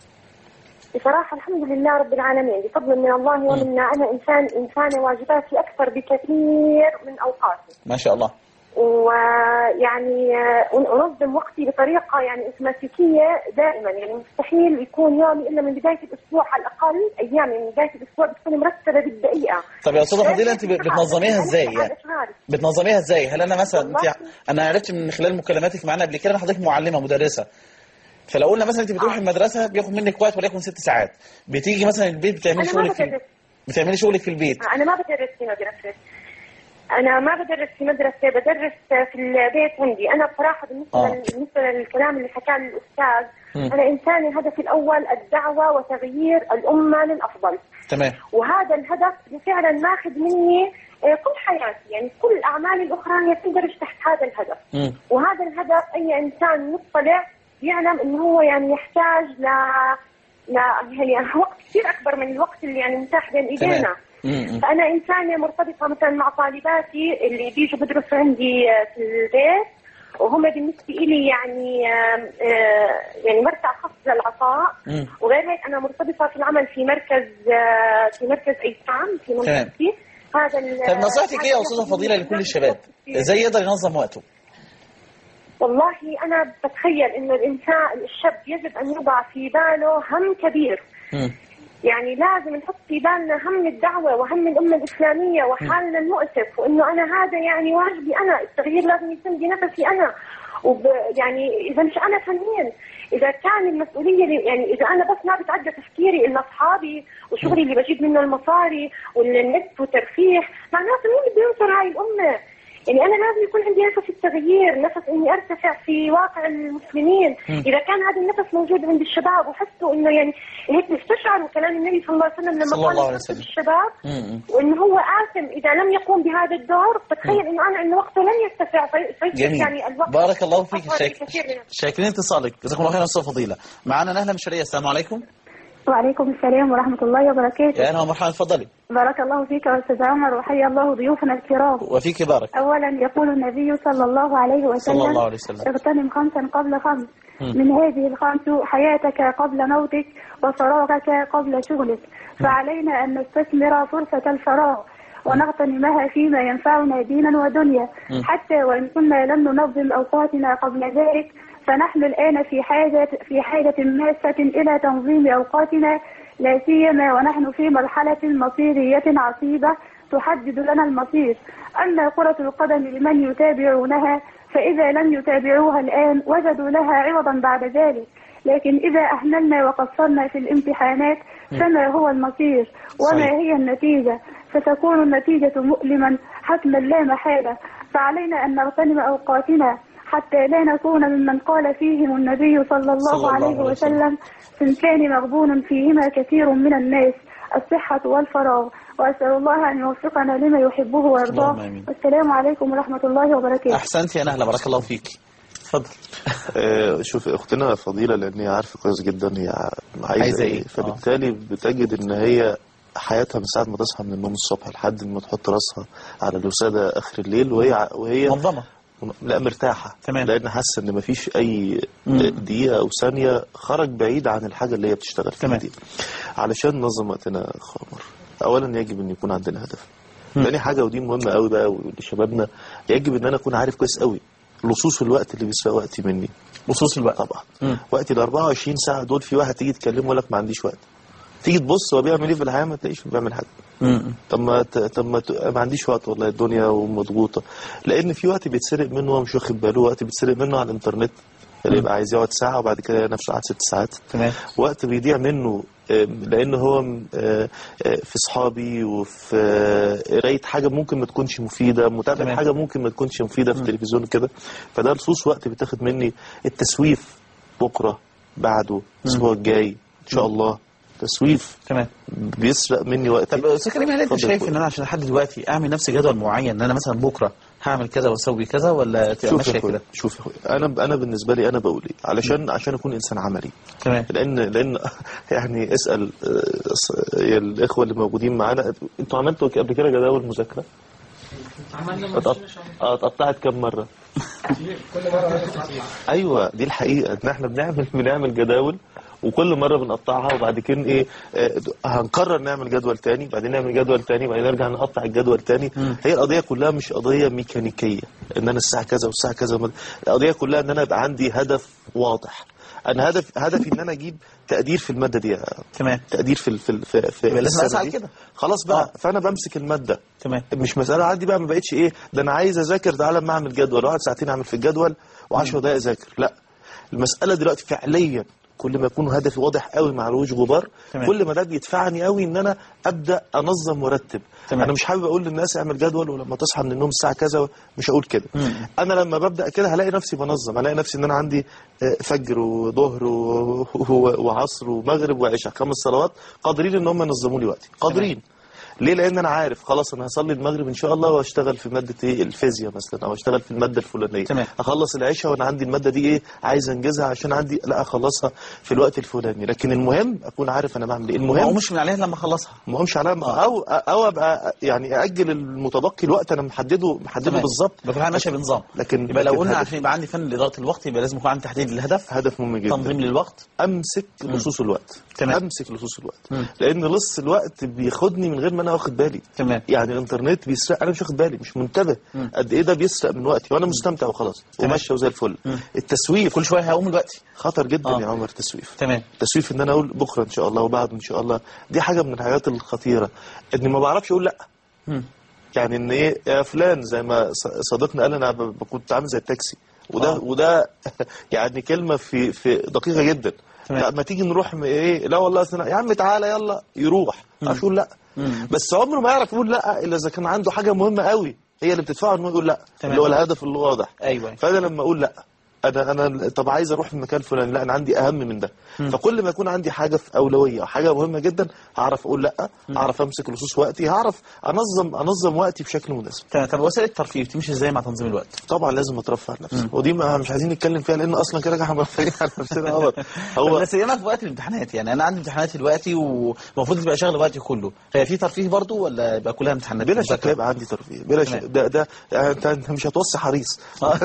بصراحة الحمد لله رب العالمين بفضل من الله ومنا أنا إنسان إنسانة واجباتي أكثر بكثير من أوقاتي ما شاء الله ويعني آه، أنظم وقتي بطريقة يعني اوتوماتيكيه دائما يعني مستحيل يكون يومي إلا من بداية الأسبوع على الأقل أيامي من بداية الأسبوع بتكون مرتبة بالدقيقة طب يا استاذه فضيله انت بتنظميها ازاي يعني يعني بتنظميها ازاي هل انا مثلا انت انا عرفت من خلال مكالماتك معانا قبل كده ان حضرتك معلمه مدرسه فلو قلنا مثلا انت بتروحي المدرسه بياخد منك وقت وليكن ست ساعات بتيجي مثلا البيت بتعملي أنا ما شغلك في بدرس بتعملي شغلك في البيت أنا ما بدرس في مدرسة أنا ما بدرس في مدرسة بدرس في البيت عندي أنا بصراحة بالنسبة آه. آه. بالنسبة للكلام اللي حكاه لي الأستاذ مم. أنا إنساني هدفي الأول الدعوة وتغيير الأمة للأفضل تمام وهذا الهدف فعلا ماخذ مني آه، كل حياتي يعني كل أعمالي الأخرى هي تندرج تحت هذا الهدف مم. وهذا الهدف أي إنسان مطلع يعلم إنه هو يعني يحتاج ل ل يعني وقت كثير أكبر من الوقت اللي يعني متاح بين إيدينا تمام مم. فأنا إنسانة مرتبطة مثلا مع طالباتي اللي بيجوا بدرسوا عندي آه، في البيت وهم بالنسبة لي يعني آم، آه، يعني مرتع خاص للعطاء مم. وغير هيك أنا مرتبطة في العمل في مركز آه، في مركز أيتام في منطقتي هذا ال- طب نصيحتك ايه يا هذا استاذه الشيء فضيله لكل الشباب كثير. ازاي يقدر ينظم وقته والله أنا بتخيل إنه الإنسان الشاب يجب أن يضع في باله هم كبير مم. يعني لازم نحط في بالنا هم الدعوة وهم الأمة الإسلامية وحالنا المؤسف وإنه أنا هذا يعني واجبي أنا التغيير لازم يتم بنفسي أنا وب يعني إذا مش أنا فنين إذا كان المسؤولية اللي- يعني إذا أنا بس ما بتعدى تفكيري إلا أصحابي وشغلي اللي بجيب منه المصاري والنت وترفيه معناته مين بده ينصر هاي الأمة يعني انا لازم يكون عندي نفس التغيير نفس اني ارتفع في واقع المسلمين اذا كان هذا النفس موجود عند الشباب وحسوا انه يعني هيك استشعروا كلام النبي صلى الله عليه وسلم لما صلى قال الله عليه يخاطب وسلم. الشباب مم. وانه هو آثم اذا لم يقوم بهذا الدور تخيل انه انا انه وقته لن يرتفع في- فيصبح جميل يعني الوقت بارك الله فيك أفضل شاك... بكثير من- شاكرين اتصالك جزاكم الله خيرا استاذه فضيله معانا نهله مشاريه السلام عليكم وعليكم السلام ورحمة الله وبركاته يا اهلا ومرحبا اتفضلي بارك الله فيك يا أستاذ عمر وحيا الله ضيوفنا الكرام وفيك بارك أولا يقول النبي صلى الله عليه وسلم صلى الله عليه وسلم اغتنم خمسا قبل خمس مم. من هذه الخمس حياتك قبل موتك وفراغك قبل شغلك فعلينا أن نستثمر فرصة الفراغ ونغتنمها فيما ينفعنا دينا ودنيا مم. حتى وإن كنا لم ننظم أوقاتنا قبل ذلك فنحن الآن في حاجة في حاجة ماسة إلى تنظيم أوقاتنا لا سيما ونحن في مرحلة مصيرية عصيبة تحدد لنا المصير أما كرة القدم لمن يتابعونها فإذا لم يتابعوها الآن وجدوا لها عوضا بعد ذلك لكن إذا أهملنا وقصرنا في الامتحانات فما هو المصير وما صحيح. هي النتيجة فتكون النتيجة مؤلما حتما لا محالة فعلينا أن نغتنم أوقاتنا حتى لا نكون ممن قال فيهم النبي صلى الله, صلى الله عليه عليه وسلم. وسلم صنفان مغبون فيهما كثير من الناس الصحة والفراغ وأسأل الله أن يوفقنا لما يحبه ويرضاه اللهم آمين. والسلام عليكم ورحمة الله وبركاته احسنت يا نهله بارك الله فيك اتفضل آه، شوف اختنا فضيله لان هي عارفه كويس جدا هي عايزة عايزه إيه؟ ايه فبالتالي بتجد ان هي حياتها من ساعه ما تصحى من النوم الصبح لحد ما تحط راسها على الوساده اخر الليل وهي ع- وهي منظمه تكون لا مرتاحه تمام. لان حاسه ان مفيش اي دقيقه او ثانيه خرج بعيد عن الحاجه اللي هي بتشتغل فيها تمام. دي علشان ننظم وقتنا يا أخ عمر اولا يجب ان يكون عندنا هدف تاني حاجه ودي مهمه قوي بقى لشبابنا يجب ان انا اكون عارف كويس قوي لصوص الوقت اللي بيسرق وقتي مني بخصوص الوقت طبعا مم. وقتي ال 24 ساعه دول في واحد تيجي تكلمه يقول لك ما عنديش وقت تيجي تبص هو بيعمل ايه في الحياه ما تلاقيش بيعمل حاجه مم. طب ما ت- طب ما, ت- ما عنديش وقت والله الدنيا ومضغوطه لان في وقت بيتسرق منه هو مش واخد باله وقت بيتسرق منه على الانترنت اللي يبقى عايز يقعد ساعه وبعد كده يلاقي نفسه قعد ست ساعات تمام وقت بيضيع منه آم، لان هو م- آه، آه، في اصحابي وفي آه، قرايه حاجه ممكن ما تكونش مفيده متابعه تمام. حاجه ممكن ما تكونش مفيده في التلفزيون كده فده لصوص وقت بيتاخد مني التسويف بكره بعده الاسبوع الجاي ان شاء الله تسويف تمام بيسرق مني وقتي طب استاذ كريم هل انت اتفضل شايف يا ان انا عشان احدد دلوقتي اعمل نفسي جدول معين ان انا مثلا بكره هعمل كذا واسوي كذا ولا تبقى شوف ماشيه يا اخويا كده شوف يا اخويا انا انا بالنسبه لي انا بقول ايه علشان عشان اكون انسان عملي تمام لان لان يعني اسال آه، ص- الاخوه اللي موجودين معانا انتوا عملتوا قبل كده جداول مذاكره؟ اتقط- اه اتقطعت كم مره؟ ايوه دي الحقيقه ان احنا بنعمل بنعمل جداول وكل مره بنقطعها وبعد كده ايه آه، هنقرر نعمل جدول تاني بعدين نعمل جدول تاني بعدين نرجع نقطع الجدول تاني هي القضيه كلها مش قضيه ميكانيكيه ان انا الساعه كذا والساعه كذا وما- القضيه كلها ان انا يبقى عندي هدف واضح انا هدف هدفي ان انا اجيب تقدير في الماده دي يا تمام تقدير في ال- في ال- في, في يبقى لازم السنة أسعى دي. كده. خلاص بقى آه. فانا بمسك الماده تمام مش مساله عندي بقى ما بقتش ايه ده انا عايز اذاكر تعالى اما اعمل جدول اقعد ساعتين اعمل في الجدول و10 دقائق اذاكر لا المساله دلوقتي فعليا كل ما يكون هدفي واضح قوي مع الوجه غبار تمام. كل ما ده بيدفعني قوي ان انا ابدا انظم وارتب تمام. انا مش حابب اقول للناس اعمل جدول ولما تصحى من النوم الساعه كذا مش هقول كده انا لما ببدا كده هلاقي نفسي بنظم هلاقي نفسي ان انا عندي آه، فجر وظهر و- و- وعصر ومغرب وعشاء خمس صلوات قادرين ان هم ينظموا لي وقتي قادرين ليه لان انا عارف خلاص انا هصلي المغرب ان شاء الله واشتغل في ماده ايه الفيزياء مثلا او اشتغل في الماده الفلانيه تمام. اخلص العشاء وانا عندي الماده دي ايه عايز انجزها عشان عندي لا اخلصها في الوقت الفلاني لكن المهم اكون عارف انا بعمل ايه ما المهم مش من عليها لما اخلصها ما همش علامة او او ابقى يعني ااجل المتبقي الوقت انا محدده محدده تمام. بالظبط يبقى كل حاجه ماشيه بنظام لكن يبقى لو لكن قلنا هدف- عشان يبقى عندي فن لاداره الوقت يبقى لازم يكون عندي تحديد الهدف هدف مهم جدا تنظيم للوقت امسك لصوص الوقت تمام. امسك لصوص الوقت مم. لان لص الوقت بياخدني من غير ما انا واخد بالي تمام يعني الانترنت بيسرق انا مش واخد بالي مش منتبه قد ايه ده بيسرق من وقتي وانا مستمتع وخلاص وماشيه وزي الفل التسويف كل شويه هقوم دلوقتي خطر جدا آه. يا عمر التسويف تمام التسويف ان انا اقول بكره ان شاء الله وبعده ان شاء الله دي حاجه من الحاجات الخطيره اني ما بعرفش اقول لا مم. يعني ان ايه يا فلان زي ما ص- صديقنا قال انا ب- ب- كنت عامل زي التاكسي وده آه. وده يعني كلمه في في دقيقه جدا تمام. لا ما تيجي نروح م- ايه لا والله أصل أنا- يا عم تعالى يلا يروح عارف يقول لا مم. بس عمره ما يعرف يقول لا الا اذا كان عنده حاجه مهمه قوي هي اللي بتدفعه انه يقول لا تمام. اللي هو الهدف اللي واضح ايوه فانا لما اقول لا انا انا طب عايز اروح المكان الفلاني لا انا عندي اهم من ده فكل ما يكون عندي حاجه في اولويه او حاجه مهمه جدا هعرف اقول لا هعرف امسك لصوص وقتي هعرف انظم انظم وقتي بشكل مناسب تمام طب وسائل الترفيه بتمشي ازاي مع تنظيم الوقت طبعا لازم اترفع عن نفسي ودي ما مش عايزين نتكلم فيها لان اصلا كده احنا مرفعين عن نفسنا هو هو هو لا سيما في وقت الامتحانات يعني انا عندي امتحانات دلوقتي ومفروض تبقى شغله وقتي كله هي في ترفيه برضو ولا يبقى كلها امتحانات بلا شك مذاكرة؟ هيبقى عندي ترفيه بلا شك تمام. ده ده انت انت مش هتوصي حريص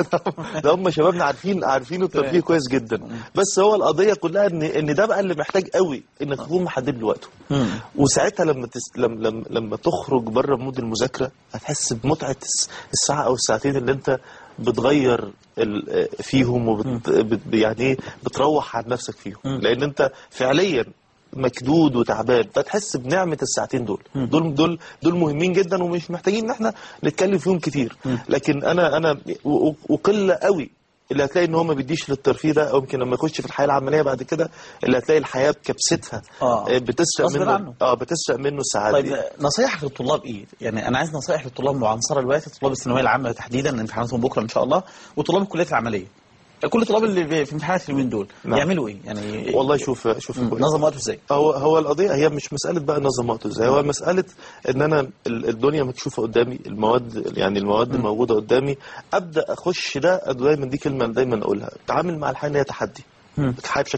ده هم شبابنا عارفين عارفين الترفيه تمام. كويس جدا بس هو القضيه كلها ان ان ده بقى اللي محتاج قوي انك تكون محدد له وقته مم. وساعتها لما تس... لما لما, لما تخرج بره مود المذاكره هتحس بمتعه الس- الساعه او الساعتين اللي انت بتغير ال... فيهم وبت... بت... يعني ايه بتروح عن نفسك فيهم لان انت فعليا مكدود وتعبان فتحس بنعمه الساعتين دول دول دول دول مهمين جدا ومش محتاجين ان احنا نتكلم فيهم كتير لكن انا انا و- و- وقله قوي اللي هتلاقي ان هو ما بيديش للترفيه ده او يمكن لما يخش في الحياه العمليه بعد كده اللي هتلاقي الحياه بكبستها آه. آه، بتسرق غصب منه عنه. اه بتسرق منه السعاده دي. طيب نصايحك للطلاب ايه؟ يعني انا عايز نصايح للطلاب المعنصره دلوقتي طلاب الثانويه العامه تحديدا امتحاناتهم بكره ان شاء الله وطلاب الكليات العمليه كل الطلاب اللي في امتحانات اليومين دول نعم. يعملوا ايه؟ يعني والله شوف شوف يا أخويا. نظم وقته ازاي؟ هو هو القضيه هي مش مساله بقى نظم وقته ازاي هو مساله ان انا ال- الدنيا مكشوفه قدامي المواد يعني المواد موجوده قدامي ابدا اخش ده دايما دي كلمه دايما اقولها تعامل مع الحياه ان هي تحدي مم. الحياه بشكل عام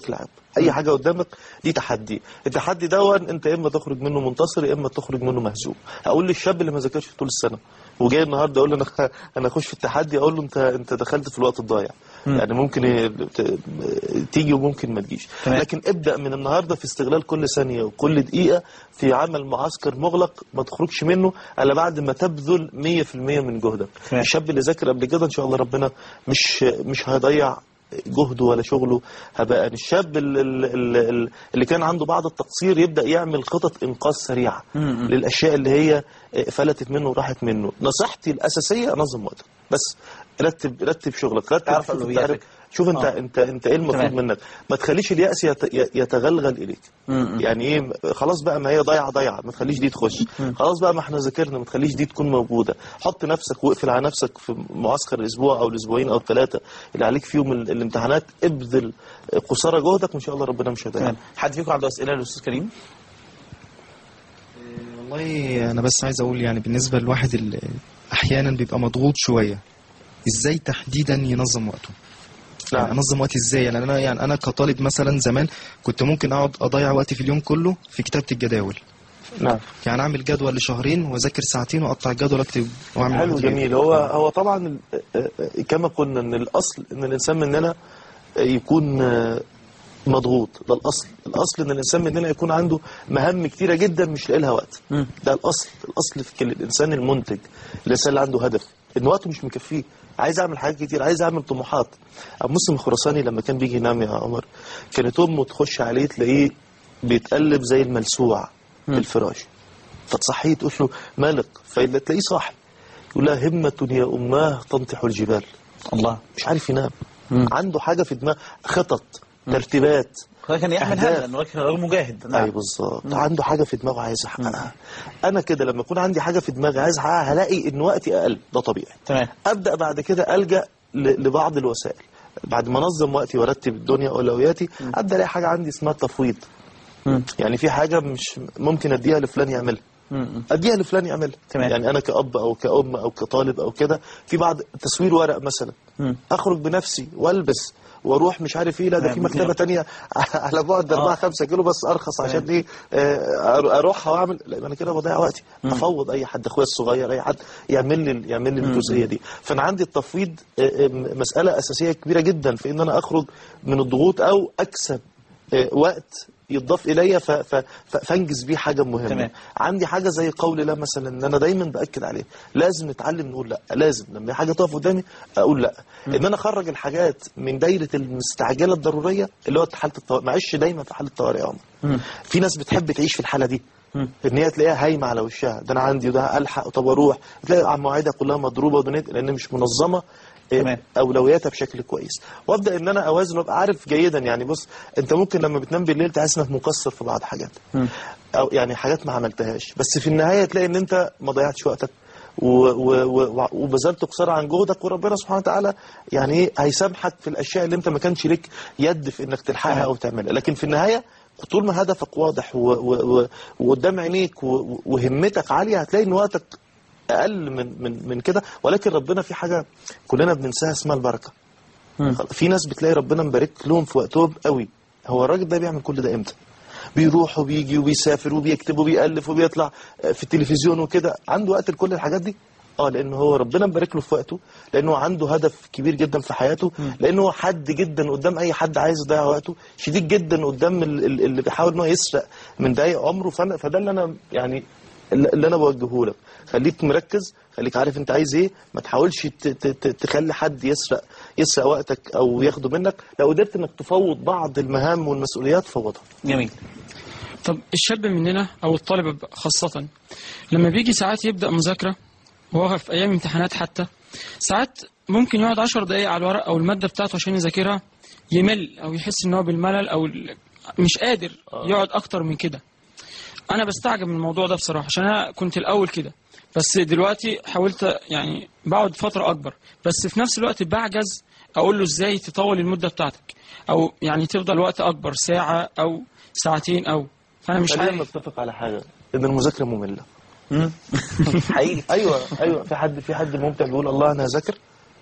اي حاجه قدامك دي تحدي التحدي دون انت يا اما تخرج منه منتصر يا اما تخرج منه مهزوم اقول للشاب اللي ما ذاكرش طول السنه وجاي النهارده اقول له انا انا اخش في التحدي اقول له انت انت دخلت في الوقت الضايع يعني ممكن ي- ت- تيجي وممكن ما تجيش تمام. لكن ابدا من النهارده في استغلال كل ثانيه وكل دقيقه في عمل معسكر مغلق ما تخرجش منه الا بعد ما تبذل 100% من جهدك تمام. الشاب اللي ذاكر قبل كده ان شاء الله ربنا مش مش هيضيع جهده ولا شغله هباء الشاب ال- ال- ال- ال- اللي كان عنده بعض التقصير يبدا يعمل خطط انقاذ سريعه مم. للاشياء اللي هي فلتت منه وراحت منه نصيحتي الاساسيه نظم وقتك بس رتب رتب شغلك رتب تعرف شوف انت أولوياتك. عارف- شوف انت آه. انت انت ايه المطلوب تمام. منك ما تخليش الياس يت- ي- يتغلغل اليك مم. يعني ايه خلاص بقى ما هي ضايعه ضايعه ما تخليش دي تخش خلاص بقى ما احنا ذاكرنا ما تخليش دي تكون موجوده حط نفسك واقفل على نفسك في معسكر الاسبوع او الاسبوعين او الثلاثه اللي عليك فيهم ال- الامتحانات ابذل قصارى جهدك وان شاء الله ربنا مش هيضيعك تمام حد فيكم عنده اسئله للاستاذ كريم والله انا بس عايز اقول يعني بالنسبه للواحد اللي احيانا بيبقى مضغوط شويه ازاي تحديدا ينظم وقته نعم. يعني انظم وقتي ازاي يعني انا يعني انا كطالب مثلا زمان كنت ممكن اقعد اضيع وقتي في اليوم كله في كتابه الجداول نعم يعني اعمل جدول لشهرين واذاكر ساعتين واقطع الجدول اكتب واعمل حلو وقت جميل هو هو طبعا ال- آه، آه، كما قلنا ان الاصل ان الانسان مننا يكون آه، مضغوط ده الاصل الاصل ان الانسان مننا يكون عنده مهام كتيره جدا مش لاقي لها وقت مم. ده الاصل الاصل في كل الانسان المنتج الانسان اللي عنده هدف ان وقته مش مكفيه عايز اعمل حاجات كتير عايز اعمل طموحات ابو مسلم الخراساني لما كان بيجي ينام يا عمر كانت امه تخش عليه تلاقيه بيتقلب زي الملسوع في الفراش فتصحيه تقول له مالك فتلاقيه صاحي يقول لها همة يا أماه تنطح الجبال الله مش عارف ينام عنده حاجة في دماغه خطط ترتيبات هذا كان يحمل أهداف. هذا انه كان رجل مجاهد نعم. اي بالظبط عنده حاجه في دماغه عايز يحققها انا كده لما يكون عندي حاجه في دماغي عايز احققها هلاقي ان وقتي اقل ده طبيعي تمام ابدا بعد كده الجا ل- لبعض الوسائل بعد ما انظم وقتي وارتب الدنيا واولوياتي ابدا الاقي حاجه عندي اسمها التفويض مم. يعني في حاجه مش ممكن اديها لفلان يعملها مم. اديها لفلان يعملها تمام. يعني انا كاب او كأم او كطالب او كده في بعض تصوير ورق مثلا مم. اخرج بنفسي والبس واروح مش عارف ايه لا ده نعم، في مكتبه نعم. تانية على بعد 4 آه. 5 كيلو بس ارخص عشان ايه آه، أر- اروحها واعمل لا يبقى انا كده بضيع وقتي افوض اي حد اخويا الصغير اي حد يعمل لي يعمل لي الجزئيه دي فانا عندي التفويض آه، آه، مساله اساسيه كبيره جدا في ان انا اخرج من الضغوط او اكسب آه، وقت يضاف الي ف- ف- ف- فانجز بيه حاجه مهمه تمام. عندي حاجه زي قول لا مثلا ان انا دايما باكد عليه لازم نتعلم نقول لا لازم لما حاجه تقف قدامي اقول لا ان انا اخرج الحاجات من دايره المستعجله الضروريه اللي هو حاله الطوارئ معيش دايما في حاله الطوارئ يا عمر في ناس بتحب تعيش في الحاله دي ان هي تلاقيها هايمه على وشها ده انا عندي وده الحق طب اروح تلاقي مواعيدها كلها مضروبه ودنيت لان مش منظمه إيه، تمام. اولوياتها بشكل كويس وابدا ان انا اوازن وابقى عارف جيدا يعني بص انت ممكن لما بتنام بالليل تحس انك مقصر في بعض حاجات او يعني حاجات ما عملتهاش بس في النهايه تلاقي ان انت ما ضيعتش وقتك و- و- و- وبذلت قصارى عن جهدك وربنا سبحانه وتعالى يعني ايه هيسامحك في الاشياء اللي انت ما كانش ليك يد في انك تلحقها او تعملها لكن في النهايه طول ما هدفك واضح و- و- و- وقدام عينيك و- وهمتك عاليه هتلاقي ان وقتك اقل من من من كده ولكن ربنا في حاجه كلنا بننساها اسمها البركه في ناس بتلاقي ربنا مبارك لهم في وقتهم قوي هو الراجل ده بيعمل كل ده امتى بيروح وبيجي وبيسافر وبيكتب وبيألف وبيطلع في التلفزيون وكده عنده وقت لكل الحاجات دي اه لان هو ربنا مبارك له في وقته لانه عنده هدف كبير جدا في حياته لانه هو حد جدا قدام اي حد عايز يضيع وقته شديد جدا قدام ال- ال- اللي بيحاول ان هو يسرق من دقايق عمره فانا فده اللي انا يعني اللي انا بوجهه لك خليك مركز خليك عارف انت عايز ايه ما تحاولش ت- ت- ت- تخلي حد يسرق يسرق وقتك او ياخده منك لو قدرت انك تفوض بعض المهام والمسؤوليات فوضها جميل طب الشاب مننا او الطالب خاصة لما بيجي ساعات يبدأ مذاكرة وهو في ايام امتحانات حتى ساعات ممكن يقعد عشر دقايق على الورق او المادة بتاعته عشان يذاكرها يمل او يحس ان هو بالملل او ال- مش قادر يقعد اكتر من كده انا بستعجب من الموضوع ده بصراحة عشان انا كنت الاول كده بس دلوقتي حاولت يعني بقعد فترة اكبر بس في نفس الوقت بعجز اقول له ازاي تطول المدة بتاعتك او يعني تفضل وقت اكبر ساعة او ساعتين او فانا مش خلينا عارف نتفق على حاجه ان المذاكره ممله حقيقي ايوه ايوه في حد في حد ممتع بيقول الله انا هذاكر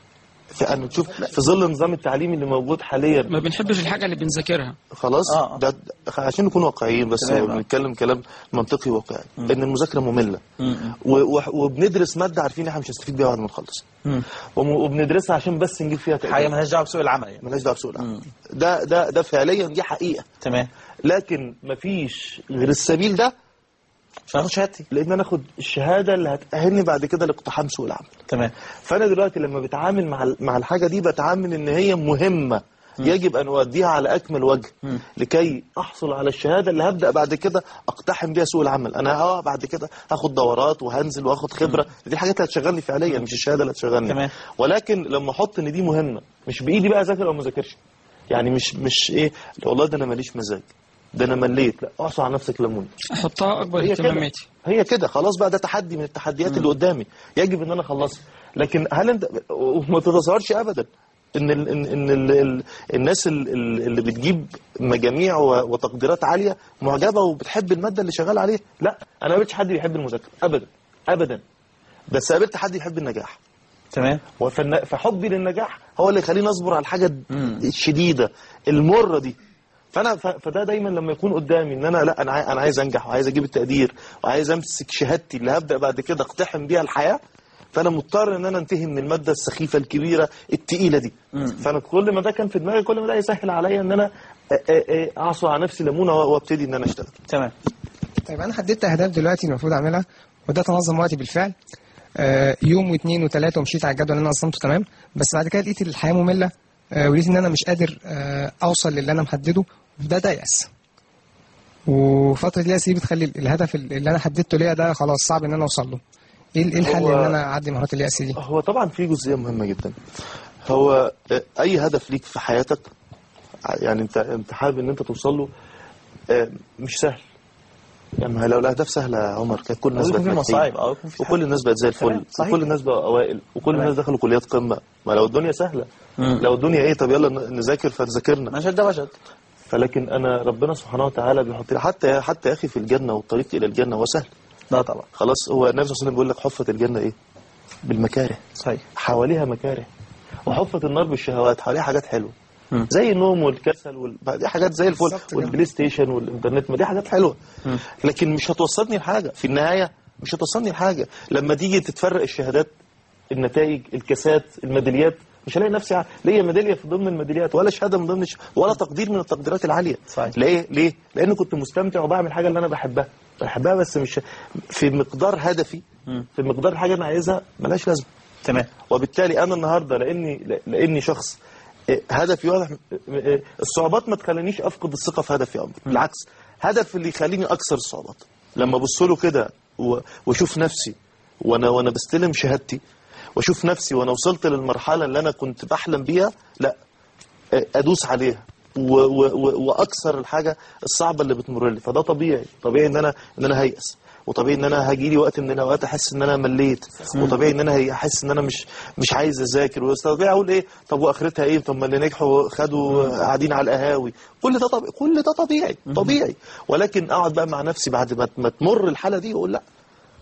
فانا تشوف في ظل النظام التعليمي اللي موجود حاليا ما بنحبش الحاجه اللي بنذاكرها خلاص آه. ده ده- عشان نكون واقعيين بس تمام. بنتكلم كلام منطقي واقعي ان المذاكره ممله مم. و- و- وبندرس ماده عارفين احنا مش هنستفيد بيها بعد ما نخلص مم. وم- وبندرسها عشان بس نجيب فيها تقدير. حاجه مالهاش دعوه بسوق العمل يعني ملهاش دعوه بسوق العمل ده ده ده فعليا دي حقيقه تمام لكن مفيش غير السبيل ده عشان اخد شهادتي لان انا اخد الشهاده اللي هتاهلني بعد كده لاقتحام سوق العمل تمام فانا دلوقتي لما بتعامل مع ال- مع الحاجه دي بتعامل ان هي مهمه يجب ان اؤديها على اكمل وجه مم. لكي احصل على الشهاده اللي هبدا بعد كده اقتحم بيها سوق العمل انا اه بعد كده هاخد دورات وهنزل واخد خبره دي الحاجات اللي هتشغلني فعليا مش الشهاده اللي هتشغلني تمام. ولكن لما احط ان دي مهمه مش بايدي بقى اذاكر او ما اذاكرش يعني مش مش ايه والله ده انا ماليش مزاج ده انا مليت لا اعصر على نفسك ليمون احطها اكبر هي كده اهتماماتي هي كده خلاص بقى ده تحدي من التحديات اللي قدامي يجب ان انا اخلصها لكن هل انت وما تتصورش ابدا ان ال ان, إن ال ال الناس ال- ال- اللي بتجيب مجاميع و- وتقديرات عاليه معجبه وبتحب الماده اللي شغال عليها لا انا ما قابلتش حد بيحب المذاكره ابدا ابدا بس قابلت حد يحب النجاح تمام وفن- فحبي للنجاح هو اللي يخليني اصبر على الحاجه مم. الشديده المره دي فانا ف- فده دايما لما يكون قدامي ان انا لا انا عاي- انا عايز انجح وعايز اجيب التقدير وعايز امسك شهادتي اللي هبدا بعد كده اقتحم بيها الحياه فانا مضطر ان انا انتهي من الماده السخيفه الكبيره التقيله دي فانا كل ما ده كان في دماغي كل ما ده يسهل عليا ان انا أ- أ- أ- اعصر على نفسي ليمونه وابتدي ان انا اشتغل تمام طيب انا حددت اهداف دلوقتي المفروض اعملها وده تنظم وقتي بالفعل آه، يوم واثنين وثلاثه ومشيت على الجدول اللي انا نظمته تمام بس بعد كده لقيت الحياه ممله آه، ولقيت ان انا مش قادر آه، اوصل للي انا محدده وده ده يأس وفتره اليأس دي بتخلي الهدف اللي انا حددته ليا ده خلاص صعب ان انا اوصل له ايه إيه الحل هو- ان انا اعدي مهارات اليأس دي هو طبعا في جزئيه مهمه جدا هو آه، اي هدف ليك في حياتك ع- يعني انت انت حابب ان انت توصل له آه، مش سهل يعني لو الاهداف سهله يا عمر كانت كل الناس يكون بقت في ناجحين. مصاعب او يكون في وكل الناس بقت زي تمام، الفل صحيح. وكل الناس بقوا اوائل وكل تمام. الناس دخلوا كليات قمه ما لو الدنيا سهله مم. لو الدنيا ايه طب يلا ن- نذاكر فنذاكرنا ما شد وجد فلكن انا ربنا سبحانه وتعالى بيحط لي حتى حتى يا اخي في الجنه والطريق الى الجنه هو سهل لا طبعا خلاص هو النبي صلى الله عليه وسلم بيقول لك حفت الجنه ايه بالمكاره صحيح حواليها مكاره وحفت النار بالشهوات حواليها حاجات حلوه مم. زي النوم والكسل وال... دي حاجات زي الفل بالظبط كده. والبلاي ستيشن والانترنت ما دي حاجات حلوه لكن مش هتوصلني لحاجه في النهايه مش هتوصلني لحاجه لما تيجي تتفرق الشهادات النتائج الكاسات الميداليات مش هلاقي نفسي ع- ليا ميداليه في ضمن الميداليات ولا شهاده من ضمن الش... ولا تقدير من التقديرات العاليه صحيح. ليه ليه لان كنت مستمتع وبعمل حاجه اللي انا بحبها بحبها بس مش في مقدار هدفي مم. في مقدار الحاجه اللي انا عايزها ملهاش لازمه تمام وبالتالي انا النهارده لاني لاني شخص إيه، هدفي واضح إيه، الصعوبات ما تخلينيش افقد الثقه في هدفي يا عمر بالعكس هدف اللي يخليني اكسر الصعوبات لما ابص له كده و- واشوف نفسي وانا وانا بستلم شهادتي واشوف نفسي وانا وصلت للمرحله اللي انا كنت بحلم بيها لا إيه، ادوس عليها و و و واكسر الحاجه الصعبه اللي بتمر لي فده طبيعي طبيعي ان انا ان انا هيأس وطبيعي ان انا هيجي لي وقت من الاوقات احس ان انا مليت وطبيعي ان انا هي- احس ان انا مش مش عايز اذاكر وطبيعي اقول ايه طب واخرتها ايه طب ما اللي نجحوا خدوا قاعدين على القهاوي كل ده طبيعي كل ده طبيعي طبيعي ولكن اقعد بقى مع نفسي بعد ما ما تمر الحاله دي واقول لا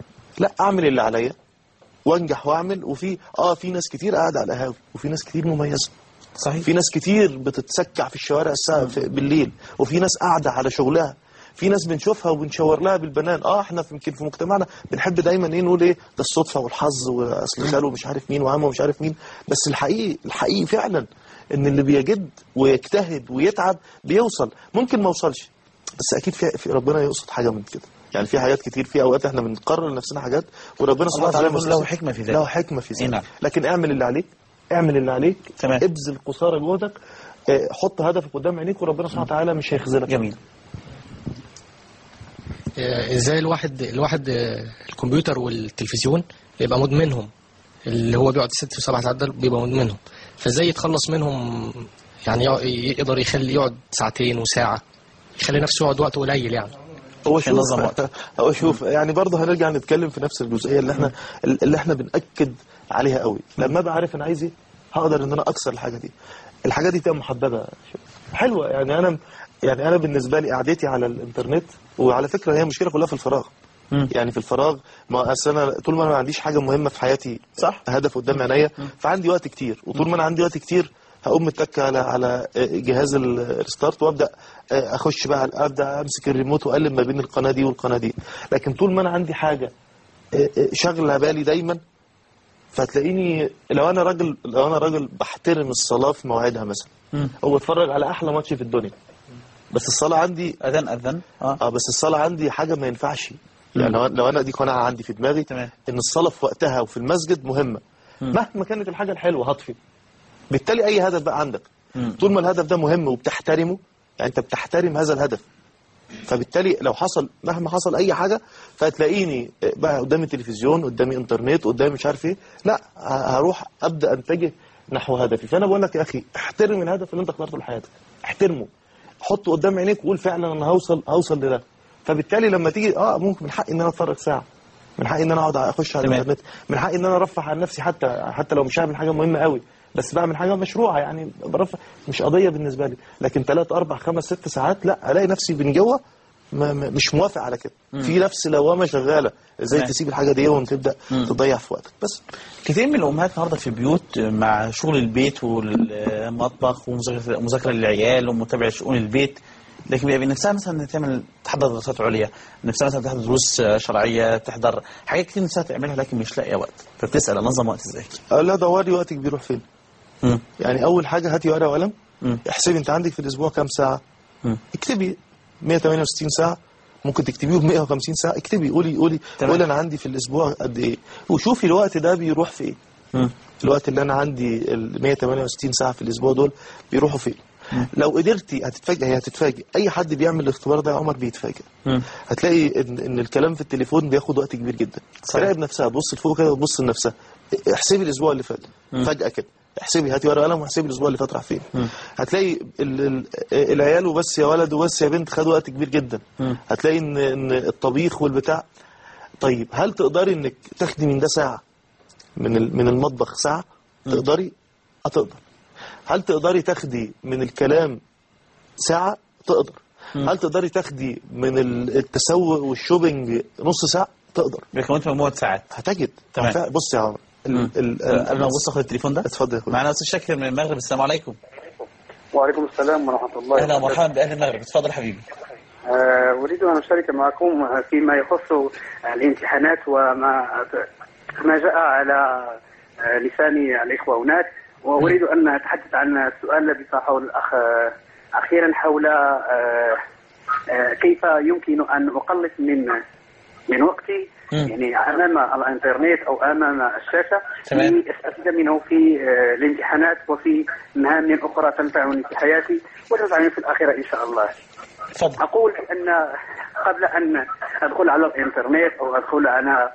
لا اعمل اللي عليا وانجح واعمل وفي اه في ناس كتير قاعده على القهاوي وفي ناس كتير مميزه صحيح في ناس كتير بتتسكع في الشوارع الساعة في بالليل وفي ناس قاعدة على شغلها في ناس بنشوفها وبنشاور لها بالبنان اه احنا في يمكن في مجتمعنا بنحب دايما ايه نقول ايه ده الصدفه والحظ واصل خاله مش عارف مين وعمه مش عارف مين بس الحقيقي الحقيقي فعلا ان اللي بيجد ويجتهد ويتعب بيوصل ممكن ما يوصلش بس اكيد في, في ربنا يقصد حاجه من كده يعني في حاجات كتير في اوقات احنا بنقرر لنفسنا حاجات وربنا سبحانه تعالى وتعالى له مسلسل- حكمة في ذلك. له حكمه في إيه ذلك نعم. لكن اعمل اللي عليك اعمل اللي عليك تمام. ابذل قصارى جهدك آه، حط هدفك قدام عينيك وربنا سبحانه وتعالى مش هيخذلك جميل آه، ازاي الواحد الواحد آه، الكمبيوتر والتلفزيون يبقى مدمنهم اللي هو بيقعد ست وسبع ساعات ده بيبقى مدمنهم فازاي يتخلص منهم يعني يق- يقدر يخلي يقعد ساعتين وساعة يخلي نفسه يقعد وقت قليل يعني هو عشان ينظم شوف وقته. هو شوف يعني برضه هنرجع نتكلم في نفس الجزئيه اللي احنا اللي احنا بناكد عليها قوي لما ابقى عارف انا عايز ايه هقدر ان انا اكسر الحاجه دي الحاجه دي تبقى محببه حلوه يعني انا يعني انا بالنسبه لي قعدتي على الانترنت وعلى فكره هي المشكله كلها في الفراغ مم. يعني في الفراغ ما أصل انا طول ما انا ما عنديش حاجه مهمه في حياتي صح. هدف قدام عينيا فعندي وقت كتير وطول ما انا عندي وقت كتير هقوم متك على على جهاز ال- الستارت وابدا اخش بقى ابدا امسك الريموت واقلب ما بين القناه دي والقناه دي لكن طول ما انا عندي حاجه شغله بالي دايما فتلاقيني لو انا راجل لو انا راجل بحترم الصلاه في مواعيدها مثلا مم. او بتفرج على احلى ماتش في الدنيا بس الصلاه عندي اذن اذن اه اه بس الصلاه عندي حاجه ما ينفعش يعني لو لو انا دي قناعه عندي في دماغي تمام. ان الصلاه في وقتها وفي المسجد مهمه مهما كانت الحاجه الحلوه هطفي بالتالي اي هدف بقى عندك مم. طول ما الهدف ده مهم وبتحترمه يعني انت بتحترم هذا الهدف فبالتالي لو حصل مهما حصل اي حاجه فهتلاقيني بقى قدامي تلفزيون قدامي انترنت قدامي مش عارف ايه لا ه- هروح ابدا انتجه نحو هدفي فانا بقول لك يا اخي احترم الهدف اللي انت اخترته لحياتك احترمه حطه قدام عينيك وقول فعلا انا هوصل هوصل لده فبالتالي لما تيجي اه ممكن من حقي ان انا اتفرج ساعه من حقي ان انا اقعد اخش على تمام. الانترنت من حقي ان انا ارفه عن نفسي حتى حتى لو مش هعمل حاجه مهمه قوي بس بعمل حاجه مشروعه يعني برفه مش قضيه بالنسبه لي لكن ثلاث اربع خمس ست ساعات لا الاقي نفسي من جوه ما ما- مش موافق على كده في نفس لوامه شغاله ازاي تمام. تسيب الحاجه دي وتبدا تضيع في وقتك بس كثير من الامهات النهارده في بيوت مع شغل البيت والمطبخ ومذاكره مذاكرة للعيال ومتابعه شؤون البيت لكن بيبقى نفسها مثلا تعمل تحضر دراسات عليا نفسها مثلا تحضر دروس شرعيه تحضر حاجات كتير نفسها تعملها لكن مش لاقيه وقت فبتسال انظم وقت ازاي اقول لها دوري وقتك بيروح فين مم. يعني اول حاجه هاتي ورقه وقلم مم. احسبي انت عندك في الاسبوع كام ساعه مم. اكتبي 168 ساعه ممكن تكتبيه ب 150 ساعه اكتبي قولي قولي تمام. قولي انا عندي في الاسبوع قد ايه وشوفي الوقت ده بيروح في ايه مم. الوقت اللي انا عندي ال 168 ساعه في الاسبوع دول بيروحوا فين لو قدرتي هتتفاجئ هي هتتفاجئ اي حد بيعمل الاختبار ده يا عمر بيتفاجئ مم. هتلاقي ان, إن الكلام في التليفون بياخد وقت كبير جدا صحيح. تراقب نفسها تبص لفوق كده وتبص لنفسها احسبي الاسبوع اللي فات فجاه كده احسبي هاتي ورقه وقلم واحسبي الاسبوع اللي فات راح فين هتلاقي ال ال العيال وبس يا ولد وبس يا بنت خدوا وقت كبير جدا هتلاقي ان ان الطبيخ والبتاع طيب هل تقدري انك تاخدي من ده ساعه من ال- من المطبخ ساعه تقدري هتقدر هل تقدري تاخدي من الكلام ساعه تقدر هل تقدري تاخدي من ال- التسوق والشوبينج نص ساعه تقدر بيكونت مجموعه ساعات هتجد تمام. هت- بص يا عمر ال- ال- قبل ال- ما نبص اخد التليفون ده اتفضل يا أخويا. معنا استاذ شاكر من المغرب السلام عليكم وعليكم السلام ورحمة الله اهلا وبركاته. ومرحبا باهل المغرب تفضل حبيبي آه، أريد أن أشارك معكم فيما يخص الامتحانات وما ما جاء على آه، لسان الإخوة هناك وأريد أن أتحدث عن السؤال الذي طرحه الأخ آه، أخيرا حول آه، آه، كيف يمكن أن أقلص من من وقتي مم. يعني امام الانترنت او امام الشاشه تمام. لاستفيد منه في آه، الامتحانات وفي مهام اخرى تنفعني في حياتي وتنفعني في الاخره ان شاء الله. تفضل اقول ان قبل ان ادخل على الانترنت او ادخل على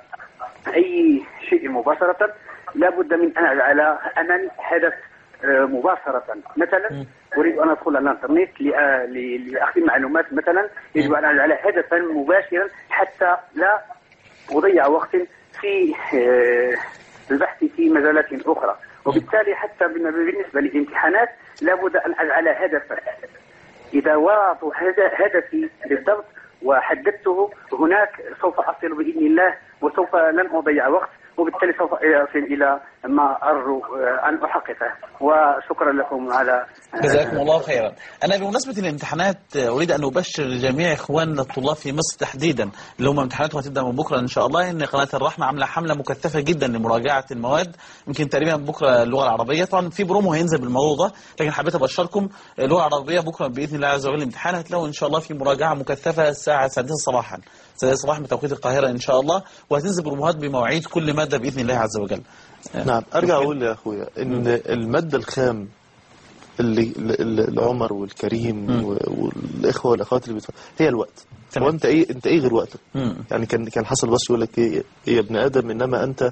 اي شيء مباشره لابد من ان اجعل امامي هدف آه، مباشرة مثلا أريد أن أدخل على الإنترنت لأ- ل- لأخذ معلومات مثلا يجب أن أجعل هدفا مباشرا حتى لا أضيع وقت في آه، البحث في مجالات أخرى وبالتالي حتى بالن- بالنسبة للامتحانات لابد أن أجعل هدفا إذا وضعت هد- هدفي بالضبط وحددته هناك سوف أصل بإذن الله وسوف لن أضيع وقت وبالتالي سوف أصل إلى ما أرجو آه، أن أحققه وشكرا لكم على جزاكم الله خيرا أنا بمناسبة الامتحانات أريد أن أبشر جميع إخواننا الطلاب في مصر تحديدا اللي هم امتحاناتهم هتبدأ من بكرة إن شاء الله إن قناة الرحمة عاملة حملة مكثفة جدا لمراجعة المواد يمكن تقريبا بكرة اللغة العربية طبعا في برومو هينزل بالموضوع ده لكن حبيت أبشركم اللغة العربية بكرة بإذن الله عز وجل الامتحان هتلاقوا إن شاء الله في مراجعة مكثفة الساعة 6 صباحا 6 صباحا بتوقيت القاهرة إن شاء الله وهتنزل بروموهات بمواعيد كل مادة بإذن الله عز وجل نعم ارجع اقول يا اخويا ان الماده الخام اللي اللي- العمر والكريم و- والاخوه والاخوات اللي بيتفرجوا هي الوقت تمام. هو انت ايه انت ايه غير وقتك مم. يعني كان كان حصل بس يقول لك ايه إيه يا ابن ادم انما انت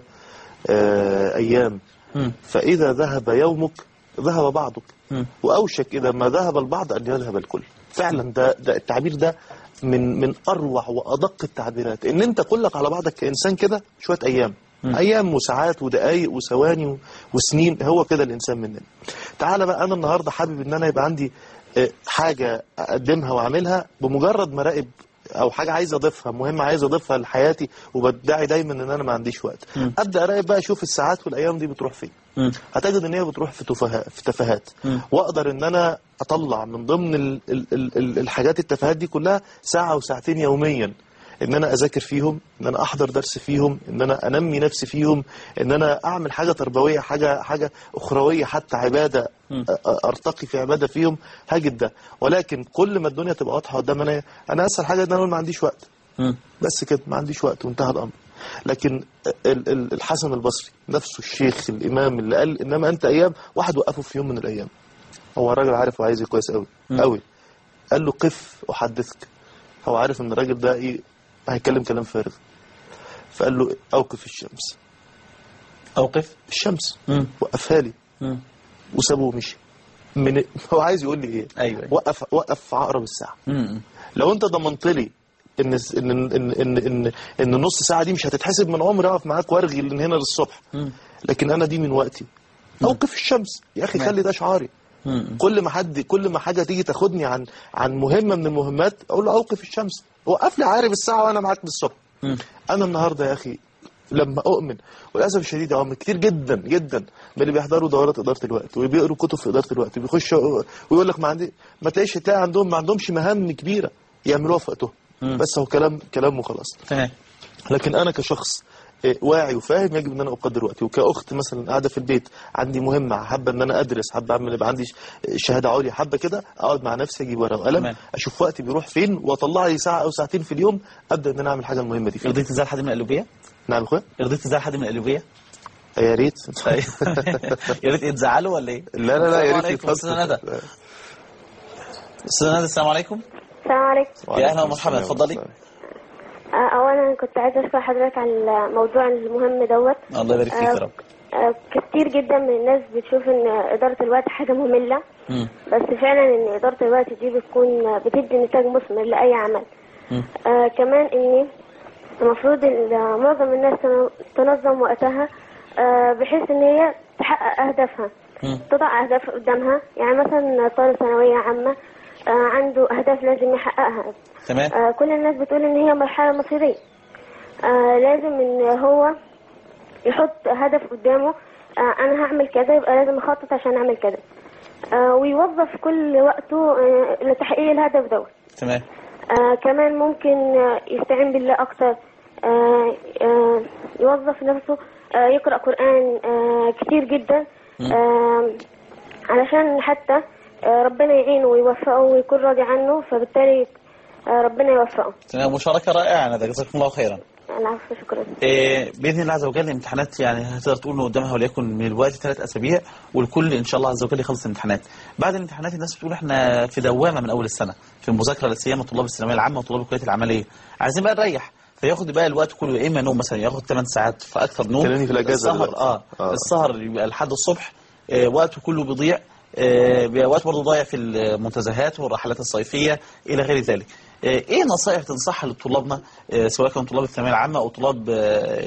آه ايام مم. فاذا ذهب يومك ذهب بعضك مم. واوشك اذا ما ذهب البعض ان يذهب الكل فعلا ده ده التعبير ده من من اروع وادق التعبيرات ان انت كلك على بعضك كانسان كده شويه ايام ايام وساعات ودقائق وثواني و- وسنين هو كده الانسان مننا تعالى بقى انا النهارده حابب ان انا يبقى عندي آه، حاجه اقدمها واعملها بمجرد ما اراقب او حاجه عايز اضيفها مهمه عايز اضيفها لحياتي وبدعي دايما ان انا ما عنديش وقت مم. ابدا اراقب بقى اشوف الساعات والايام دي بتروح فين مم. هتجد ان هي بتروح في تفاهات في تفاهات مم. واقدر ان انا اطلع من ضمن ال ال ال ال الحاجات التفاهات دي كلها ساعه وساعتين يوميا ان انا اذاكر فيهم ان انا احضر درس فيهم ان انا انمي نفسي فيهم ان انا اعمل حاجه تربويه حاجه حاجه اخرويه حتى عباده مم. أ- أ- ارتقي في عباده فيهم هجد ده ولكن كل ما الدنيا تبقى واضحه قدام انا انا اسهل حاجه ان انا اقول ما عنديش وقت مم. بس كده ما عنديش وقت وانتهى الامر لكن ال- ال- الحسن البصري نفسه الشيخ الامام اللي قال انما انت ايام واحد وقفه في يوم من الايام هو الراجل عارف وعايز كويس قوي مم. قوي قال له قف احدثك هو عارف ان الراجل ده ايه هيتكلم كلام فارغ فقال له اوقف الشمس أوقف الشمس مم. وقفها لي مم. وسابه ومشي من هو عايز يقول لي ايه أيوة. وقف وقف عقرب الساعه مم. لو انت ضمنت لي ان ان ان ان ان, إن النص ساعه دي مش هتتحسب من عمري اقف معاك وارغي من هنا للصبح مم. لكن انا دي من وقتي اوقف الشمس يا اخي نعم. خلي ده شعاري مم. كل ما حد كل ما حاجه تيجي تاخدني عن عن مهمه من المهمات اقول له اوقف الشمس وقف لي عارف الساعه وانا معاك للصبح مم. انا النهارده يا اخي لما اؤمن وللاسف الشديد يا عم كتير جدا جدا من اللي بيحضروا دورات اداره الوقت وبيقروا كتب في اداره الوقت وبيخشوا ويقول لك ما عندي ما تلاقيش تلاقي عندهم ما عندهمش مهام كبيره يعملوها في وقتهم مم. بس هو كلام كلام وخلاص تمام لكن انا كشخص إيه، واعي وفاهم يجب ان انا اقدر وقتي وكاخت مثلا قاعده في البيت عندي مهمه حابه ان انا ادرس حابه اعمل يبقى عندي ش- شهاده عليا حابه كده اقعد مع نفسي اجيب ورقه وقلم تمام. اشوف وقتي بيروح فين واطلع لي ساعه او ساعتين في اليوم ابدا ان انا اعمل حاجه المهمه دي فيه رضيت تزال حد من القلوبية؟ نعم يا اخويا رضيت تزال حد من القلوبية؟ يا ريت طيب. يا ريت يتزعلوا ولا ايه؟ لا لا لا يا السلام ريت عليكم استاذ ندى استاذ ندى السلام عليكم السلام عليكم يا أهلا ومرحبا، اتفضلي. آه، اولا كنت عايزه اشكر حضرتك على الموضوع المهم دوت الله يبارك فيك يا رب آه، كتير جدا من الناس بتشوف ان اداره الوقت حاجه ممله مم. بس فعلا ان اداره الوقت دي بتكون بتدي نتاج مثمر لاي عمل مم. آه كمان ان المفروض ال- معظم الناس تن- تنظم وقتها آه بحيث ان هي تحقق اهدافها مم. تضع اهداف قدامها يعني مثلا طالب ثانويه عامه آه عنده اهداف لازم يحققها تمام آه كل الناس بتقول ان هي مرحله مصيريه آه لازم ان هو يحط هدف قدامه آه انا هعمل كذا يبقى لازم اخطط عشان اعمل كذا آه ويوظف كل وقته آه لتحقيق الهدف دوت تمام آه كمان ممكن آه يستعين بالله أكتر آه آه يوظف نفسه آه يقرأ قرآن آه كتير جدا مم. آه علشان حتى آه ربنا يعينه ويوفقه ويكون راضي عنه فبالتالي آه ربنا يوفقه تمام مشاركة رائعة ندى جزاكم الله خيرا العفو شكرا إيه، باذن الله عز وجل الامتحانات يعني هتقدر تقول انه قدامها وليكن من الوقت ثلاث اسابيع والكل ان شاء الله عز وجل يخلص الامتحانات بعد الامتحانات الناس بتقول احنا في دوامه من اول السنه في المذاكره لا سيما طلاب الثانويه العامه وطلاب الكليات العمليه عايزين بقى نريح فياخد بقى الوقت كله يا اما نوم مثلا ياخد 8 ساعات فاكثر نوم كلامي في الأجازة السهر دلوقتي. اه, آه. السهر يبقى لحد الصبح آه وقته كله بيضيع آه بيبقى وقت برضه ضايع في المنتزهات والرحلات الصيفيه الى غير ذلك آه، ايه نصائح تنصحها لطلابنا آه، سواء كانوا طلاب الثانويه العامه او طلاب آه،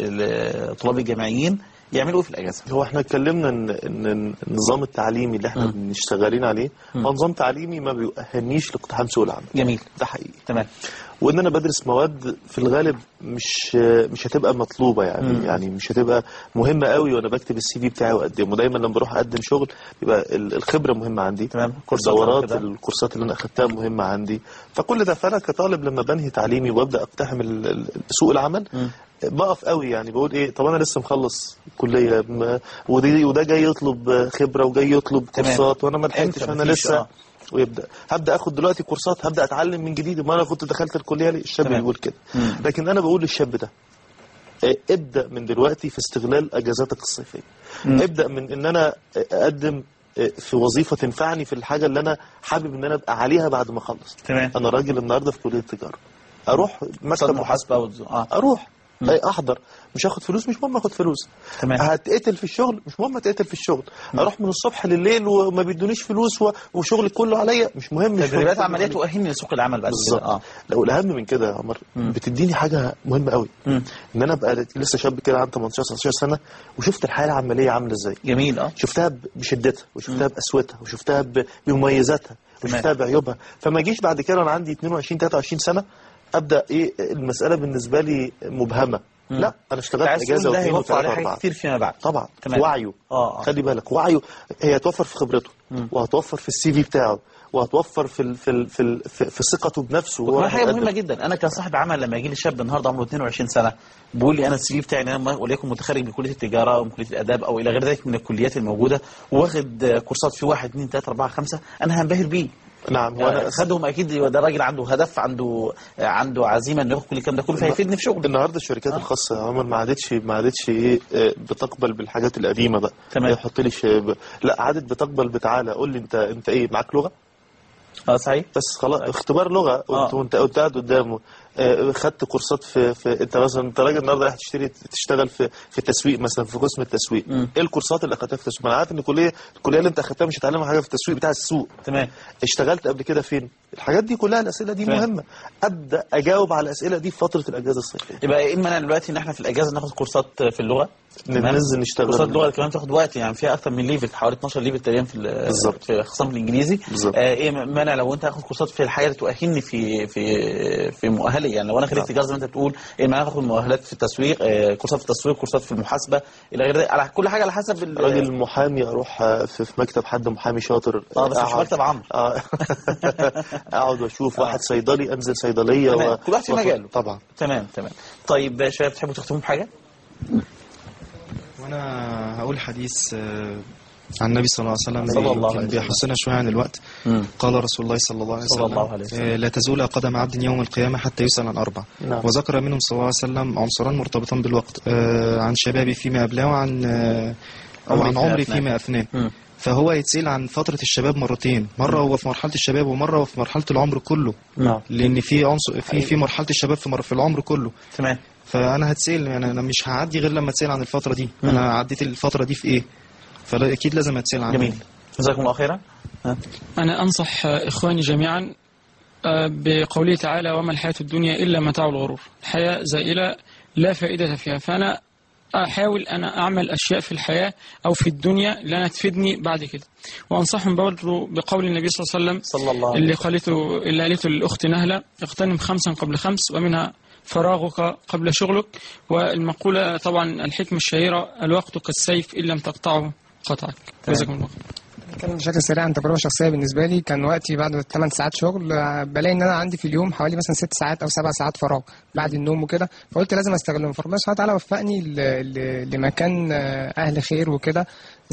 ال- طلاب الجامعيين يعملوا ايه في الاجازه؟ هو احنا اتكلمنا ان ان النظام التعليمي اللي احنا مم. شغالين عليه مم. هو نظام تعليمي ما بيؤهلنيش لاقتحام سوق العمل جميل ده حقيقي تمام وان انا بدرس مواد في الغالب مش مش هتبقى مطلوبه يعني مم. يعني مش هتبقى مهمه قوي وانا بكتب السي في بتاعي واقدمه دايما لما بروح اقدم شغل يبقى ال- الخبره مهمه عندي تمام. كورسات الدورات وكده. الكورسات اللي انا اخدتها مهمه عندي فكل ده فانا كطالب لما بنهي تعليمي وابدا اقتحم ال- ال- سوق العمل مم. بقف قوي يعني بقول ايه طب انا لسه مخلص كليه ما- ودي وده جاي يطلب خبره وجاي يطلب تمام. كورسات وانا ما أنت لحقتش انا مفيش، لسه آه. ويبدا هبدا اخد دلوقتي كورسات هبدا اتعلم من جديد ما انا كنت دخلت الكليه ليه الشاب تمام. بيقول كده مم. لكن انا بقول للشاب ده إيه، ابدا من دلوقتي في استغلال اجازاتك الصيفيه مم. ابدا من ان انا اقدم إيه، في وظيفه تنفعني في الحاجه اللي انا حابب ان انا ابقى عليها بعد ما اخلص تمام انا راجل النهارده في كليه التجاره اروح مكتب مكتب محاسبه محاسبه وز... اه اروح مم. أي احضر مش هاخد فلوس مش مهم اخد فلوس تمام هتقتل في الشغل مش مهم اتقتل في الشغل اروح من الصبح لليل وما بيدونيش فلوس و... وشغلي كله عليا مش مهم مش تدريبات مهم. عمليه تؤهلني لسوق العمل بعد كده بالظبط اه لو الاهم من كده يا عمر مم. بتديني حاجه مهمه قوي مم. ان انا ابقى لسه شاب كده عندي 18 19 سنه وشفت الحياه العمليه عامله ازاي جميل اه شفتها ب- بشدتها وشفتها بقسوتها وشفتها ب- بمميزاتها تمام. وشفتها بعيوبها فما اجيش بعد كده وانا عندي 22 23 سنه ابدا ايه المساله بالنسبه لي مبهمه لا انا اشتغلت عايز اجازه تقول ده واثنين هيوفر عليه وثلاثه حاجات اربعه كتير فيما بعد طبعا تمام. في وعيه آه، آه. خلي بالك وعيه هي هتوفر في خبرته وهتوفر في السي في بتاعه وهتوفر في ال في ال في, ال في, في ثقته بنفسه وهو وكمان راح حاجه يقدم. مهمه جدا انا كصاحب عمل لما يجي لي شاب النهارده عمره 22 سنه بيقول لي انا السي في بتاعي إن انا وليكن متخرج من كليه التجاره او من كليه الاداب او الى غير ذلك من الكليات الموجوده واخد آه، كورسات في 1 2 3 4 5 انا هنبهر بيه نعم وانا خدهم اكيد ده راجل عنده هدف عنده عنده عزيمه انه ياخد كل الكلام ده كله فهيفيدني في شغلي النهارده الشركات آه. الخاصه يا عمر ما عادتش ما عادتش ايه آه، بتقبل بالحاجات القديمه بقى تمام. يحط لي شاب لا عادت بتقبل بتعالى قول لي انت انت ايه معاك لغه اه صحيح بس خلاص اختبار لغه آه. وانت وانت وانت قاعد قدامه آه، خدت كورسات في, في انت مثلا انت راجل النهارده رايح تشتري تشتغل في في التسويق مثلا في قسم التسويق مم. ايه الكورسات اللي اخدتها في التسويق ما انا عارف ان الكليه الكليه اللي انت اخدتها مش هتعلمها حاجه في التسويق بتاع السوق تمام اشتغلت قبل كده فين الحاجات دي كلها الاسئله دي تمام. مهمه ابدا اجاوب على الاسئله دي في فتره الاجازه الصيفيه يبقى ايه المانع دلوقتي ان احنا في الاجازه ناخد كورسات في اللغه تمام؟ ننزل نشتغل كورسات اللغه كمان تاخد وقت يعني فيها اكثر من ليفل حوالي 12 ليفل تقريبا في ال- بالظبط. في خصوصا في الانجليزي بالظبط. آه ايه مانع لو انت هاخد كورسات في الحاجه اللي تؤهلني في في في مؤهلي يعني لو انا خريج نعم. تجاره زي ما انت بتقول ايه مانع اخد مؤهلات في التسويق آه كورسات في التسويق كورسات في المحاسبه الى غير ذلك على كل حاجه على حسب ال- راجل محامي اروح آه، في في مكتب حد محامي شاطر اه بس مش أقعد- مكتب عمرو اه اقعد واشوف واحد صيدلي انزل صيدليه تمام. و... كل واحد في وأخد- مجاله. طبعا تمام تمام طيب يا شباب تحبوا تختموا بحاجه وانا هقول حديث آه، عن النبي صلى الله عليه وسلم صلى الله عليه يمكن وسلم. بيحسنا شويه عن الوقت مم. قال رسول الله صلى الله عليه صلى وسلم الله عليه وسلم. آه، لا تزول قدم عبد يوم القيامة حتى يسأل عن أربع نعم. وذكر منهم صلى الله عليه وسلم عنصران مرتبطان بالوقت آه، عن شبابي فيما أبلاه وعن آه، أو عمري عن فيما عمري أفناه. فيما أفناه مم. فهو يتسأل عن فترة الشباب مرتين مرة هو في مرحلة الشباب ومرة هو في مرحلة العمر كله نعم لأن في عنصر في في مرحلة الشباب في مر- في العمر كله تمام فأنا هتسأل يعني أنا مش هعدي غير لما أتسأل عن الفترة دي مم. أنا عديت الفترة دي في إيه فلا أكيد لازم أتسأل عنها جميل جزاكم الله خيرا ها. أنا أنصح آه، إخواني جميعا آه، بقوله تعالى وما الحياة الدنيا إلا متاع الغرور الحياة زائلة لا فائدة فيها فأنا أحاول أنا أعمل أشياء في الحياة أو في الدنيا لأنها تفيدني بعد كده وأنصحهم برضه بقول النبي صلى الله عليه وسلم صلى الله عليه اللي قالته اللي قالته للأخت نهلة اغتنم خمسا قبل خمس ومنها فراغك قبل شغلك والمقولة طبعا الحكمة الشهيرة الوقت كالسيف إن لم تقطعه قطعك جزاكم الله خير. كان بشكل سريع عن تجربه شخصيه بالنسبه لي كان وقتي بعد 8 ساعات شغل آه، بلاقي ان انا عندي في اليوم حوالي مثلا 6 ساعات او 7 ساعات فراغ بعد النوم وكده فقلت لازم استغلهم فربنا سبحانه وتعالى وفقني ل- ل- لمكان آه، اهل خير وكده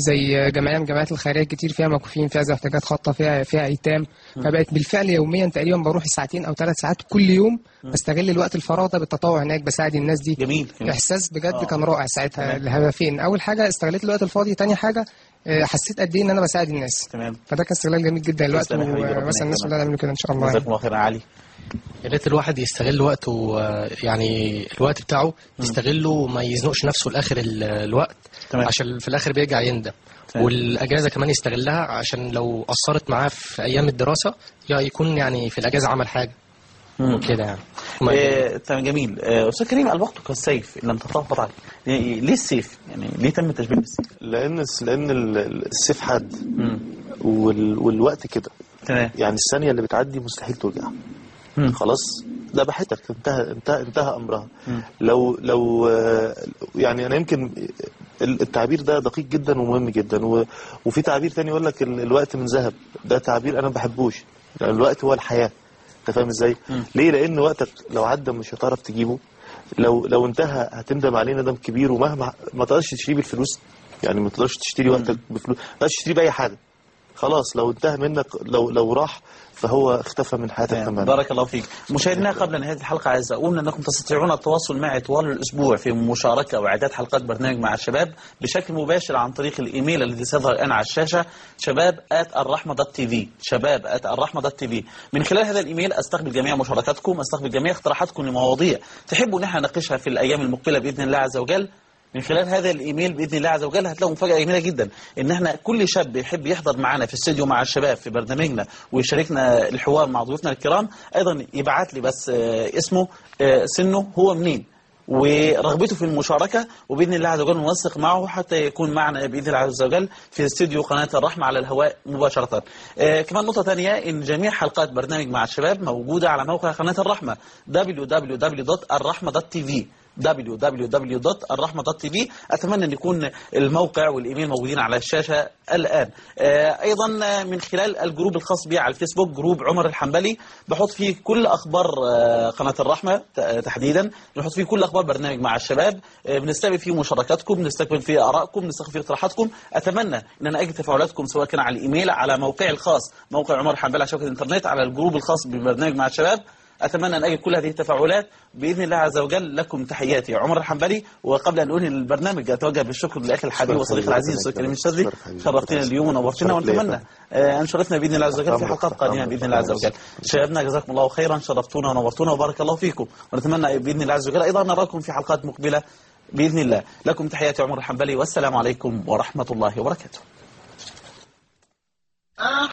زي جمعيه من الجمعيات الخيريه كتير فيها مكفوفين فيها ذوي احتياجات خاصه فيها فيها ايتام فبقت بالفعل يوميا تقريبا بروح ساعتين او ثلاث ساعات كل يوم بستغل الوقت الفراغ ده بالتطوع هناك بساعد الناس دي جميل جميل. احساس بجد آه. كان رائع ساعتها تمام. الهدفين اول حاجه استغليت الوقت الفاضي تاني حاجه آه، حسيت قد ايه ان انا بساعد الناس تمام فده كان استغلال جميل جدا للوقت تسلم يا حبيبي، ربنا ومثلا الناس يكرمك. كلها تعملوا كده ان شاء الله يعني. جزاكم الله خيرا علي يا ريت الواحد يستغل وقته آه، يعني الوقت بتاعه يستغله ما يزنقش نفسه لاخر ال- الوقت تمام. عشان في الاخر بيرجع يندم تمام. والاجازه كمان يستغلها عشان لو اثرت معاه في ايام الدراسه يا يكون يعني في الاجازه عمل حاجه مم. كده يعني ما- آه، تمام جميل آه، استاذ كريم الوقت كالسيف ان لم تقطعه قطعك يعني ليه السيف يعني ليه تم التشبيه بالسيف لان لان ال- ال- السيف حاد مم. وال... والوقت كده تمام يعني الثانيه اللي بتعدي مستحيل ترجع مم. خلاص ذبحتك انتهى انتهى انتهى امرها مم. لو لو آه، يعني انا يمكن التعبير ده دقيق جدا ومهم جدا و- وفي تعبير تاني يقول لك ال- الوقت من ذهب ده تعبير انا ما بحبوش لان الوقت هو الحياه انت فاهم ازاي؟ مم. ليه؟ لان وقتك لو عدى مش هتعرف تجيبه لو لو انتهى هتندم عليه ندم كبير ومهما ما تقدرش تشتري بالفلوس يعني ما تقدرش تشتري وقتك بفلوس ما تقدرش تشتري باي حاجه خلاص لو انتهى منك لو لو راح فهو اختفى من حياتك تمام. تماما بارك الله فيك مشاهدينا قبل نهايه الحلقه عايز اقول انكم تستطيعون التواصل معي طوال الاسبوع في مشاركه واعداد حلقات برنامج مع الشباب بشكل مباشر عن طريق الايميل الذي سيظهر الان على الشاشه شباب الرحمه دوت تي في شباب الرحمه دوت تي في من خلال هذا الايميل استقبل جميع مشاركاتكم استقبل جميع اقتراحاتكم لمواضيع تحبوا ان احنا نناقشها في الايام المقبله باذن الله عز وجل من خلال هذا الايميل باذن الله عز وجل هتلاقوا مفاجاه جميله جدا ان احنا كل شاب يحب يحضر معنا في الاستديو مع الشباب في برنامجنا ويشاركنا الحوار مع ضيوفنا الكرام ايضا يبعت لي بس آه، اسمه آه، سنه هو منين ورغبته في المشاركة وبإذن الله عز وجل ننسق معه حتى يكون معنا بإذن الله عز وجل في استوديو قناة الرحمة على الهواء مباشرة آه كمان نقطة ثانية إن جميع حلقات برنامج مع الشباب موجودة على موقع قناة الرحمة www.الرحمة.tv www.الرحمة.tv أتمنى أن يكون الموقع والإيميل موجودين على الشاشة الآن آه، أيضا من خلال الجروب الخاص بي على الفيسبوك جروب عمر الحنبلي بحط فيه كل أخبار آه، قناة الرحمة ت- تحديدا بنحط فيه كل أخبار برنامج مع الشباب آه، بنستقبل فيه مشاركاتكم بنستقبل فيه آرائكم بنستقبل فيه اقتراحاتكم أتمنى أن أنا أجد تفاعلاتكم سواء كان على الإيميل على موقعي الخاص موقع عمر الحنبلي على شبكة الإنترنت على الجروب الخاص ببرنامج مع الشباب أتمنى أن أجد كل هذه التفاعلات بإذن الله عز وجل لكم تحياتي عمر الحنبلي وقبل أن أنهي البرنامج أتوجه بالشكر لأخي الحبيب شرف وصديقي حبيبي، العزيز ربنا أستاذ كريم يكرمك. الشاذلي شرف حبيبي. شرفتنا اليوم ونورتنا شرف ليا ونتمنى فندم. آه، أن شرفنا بإذن الله عز وجل في أمرك، حلقات قادمة أمرك، بإذن الله عز وجل شبابنا جزاكم الله خيرا شرفتونا ونورتونا وبارك الله فيكم ونتمنى بإذن الله عز وجل أيضا نراكم في حلقات مقبلة بإذن الله لكم تحياتي عمر الحنبلي والسلام عليكم ورحمة الله وبركاته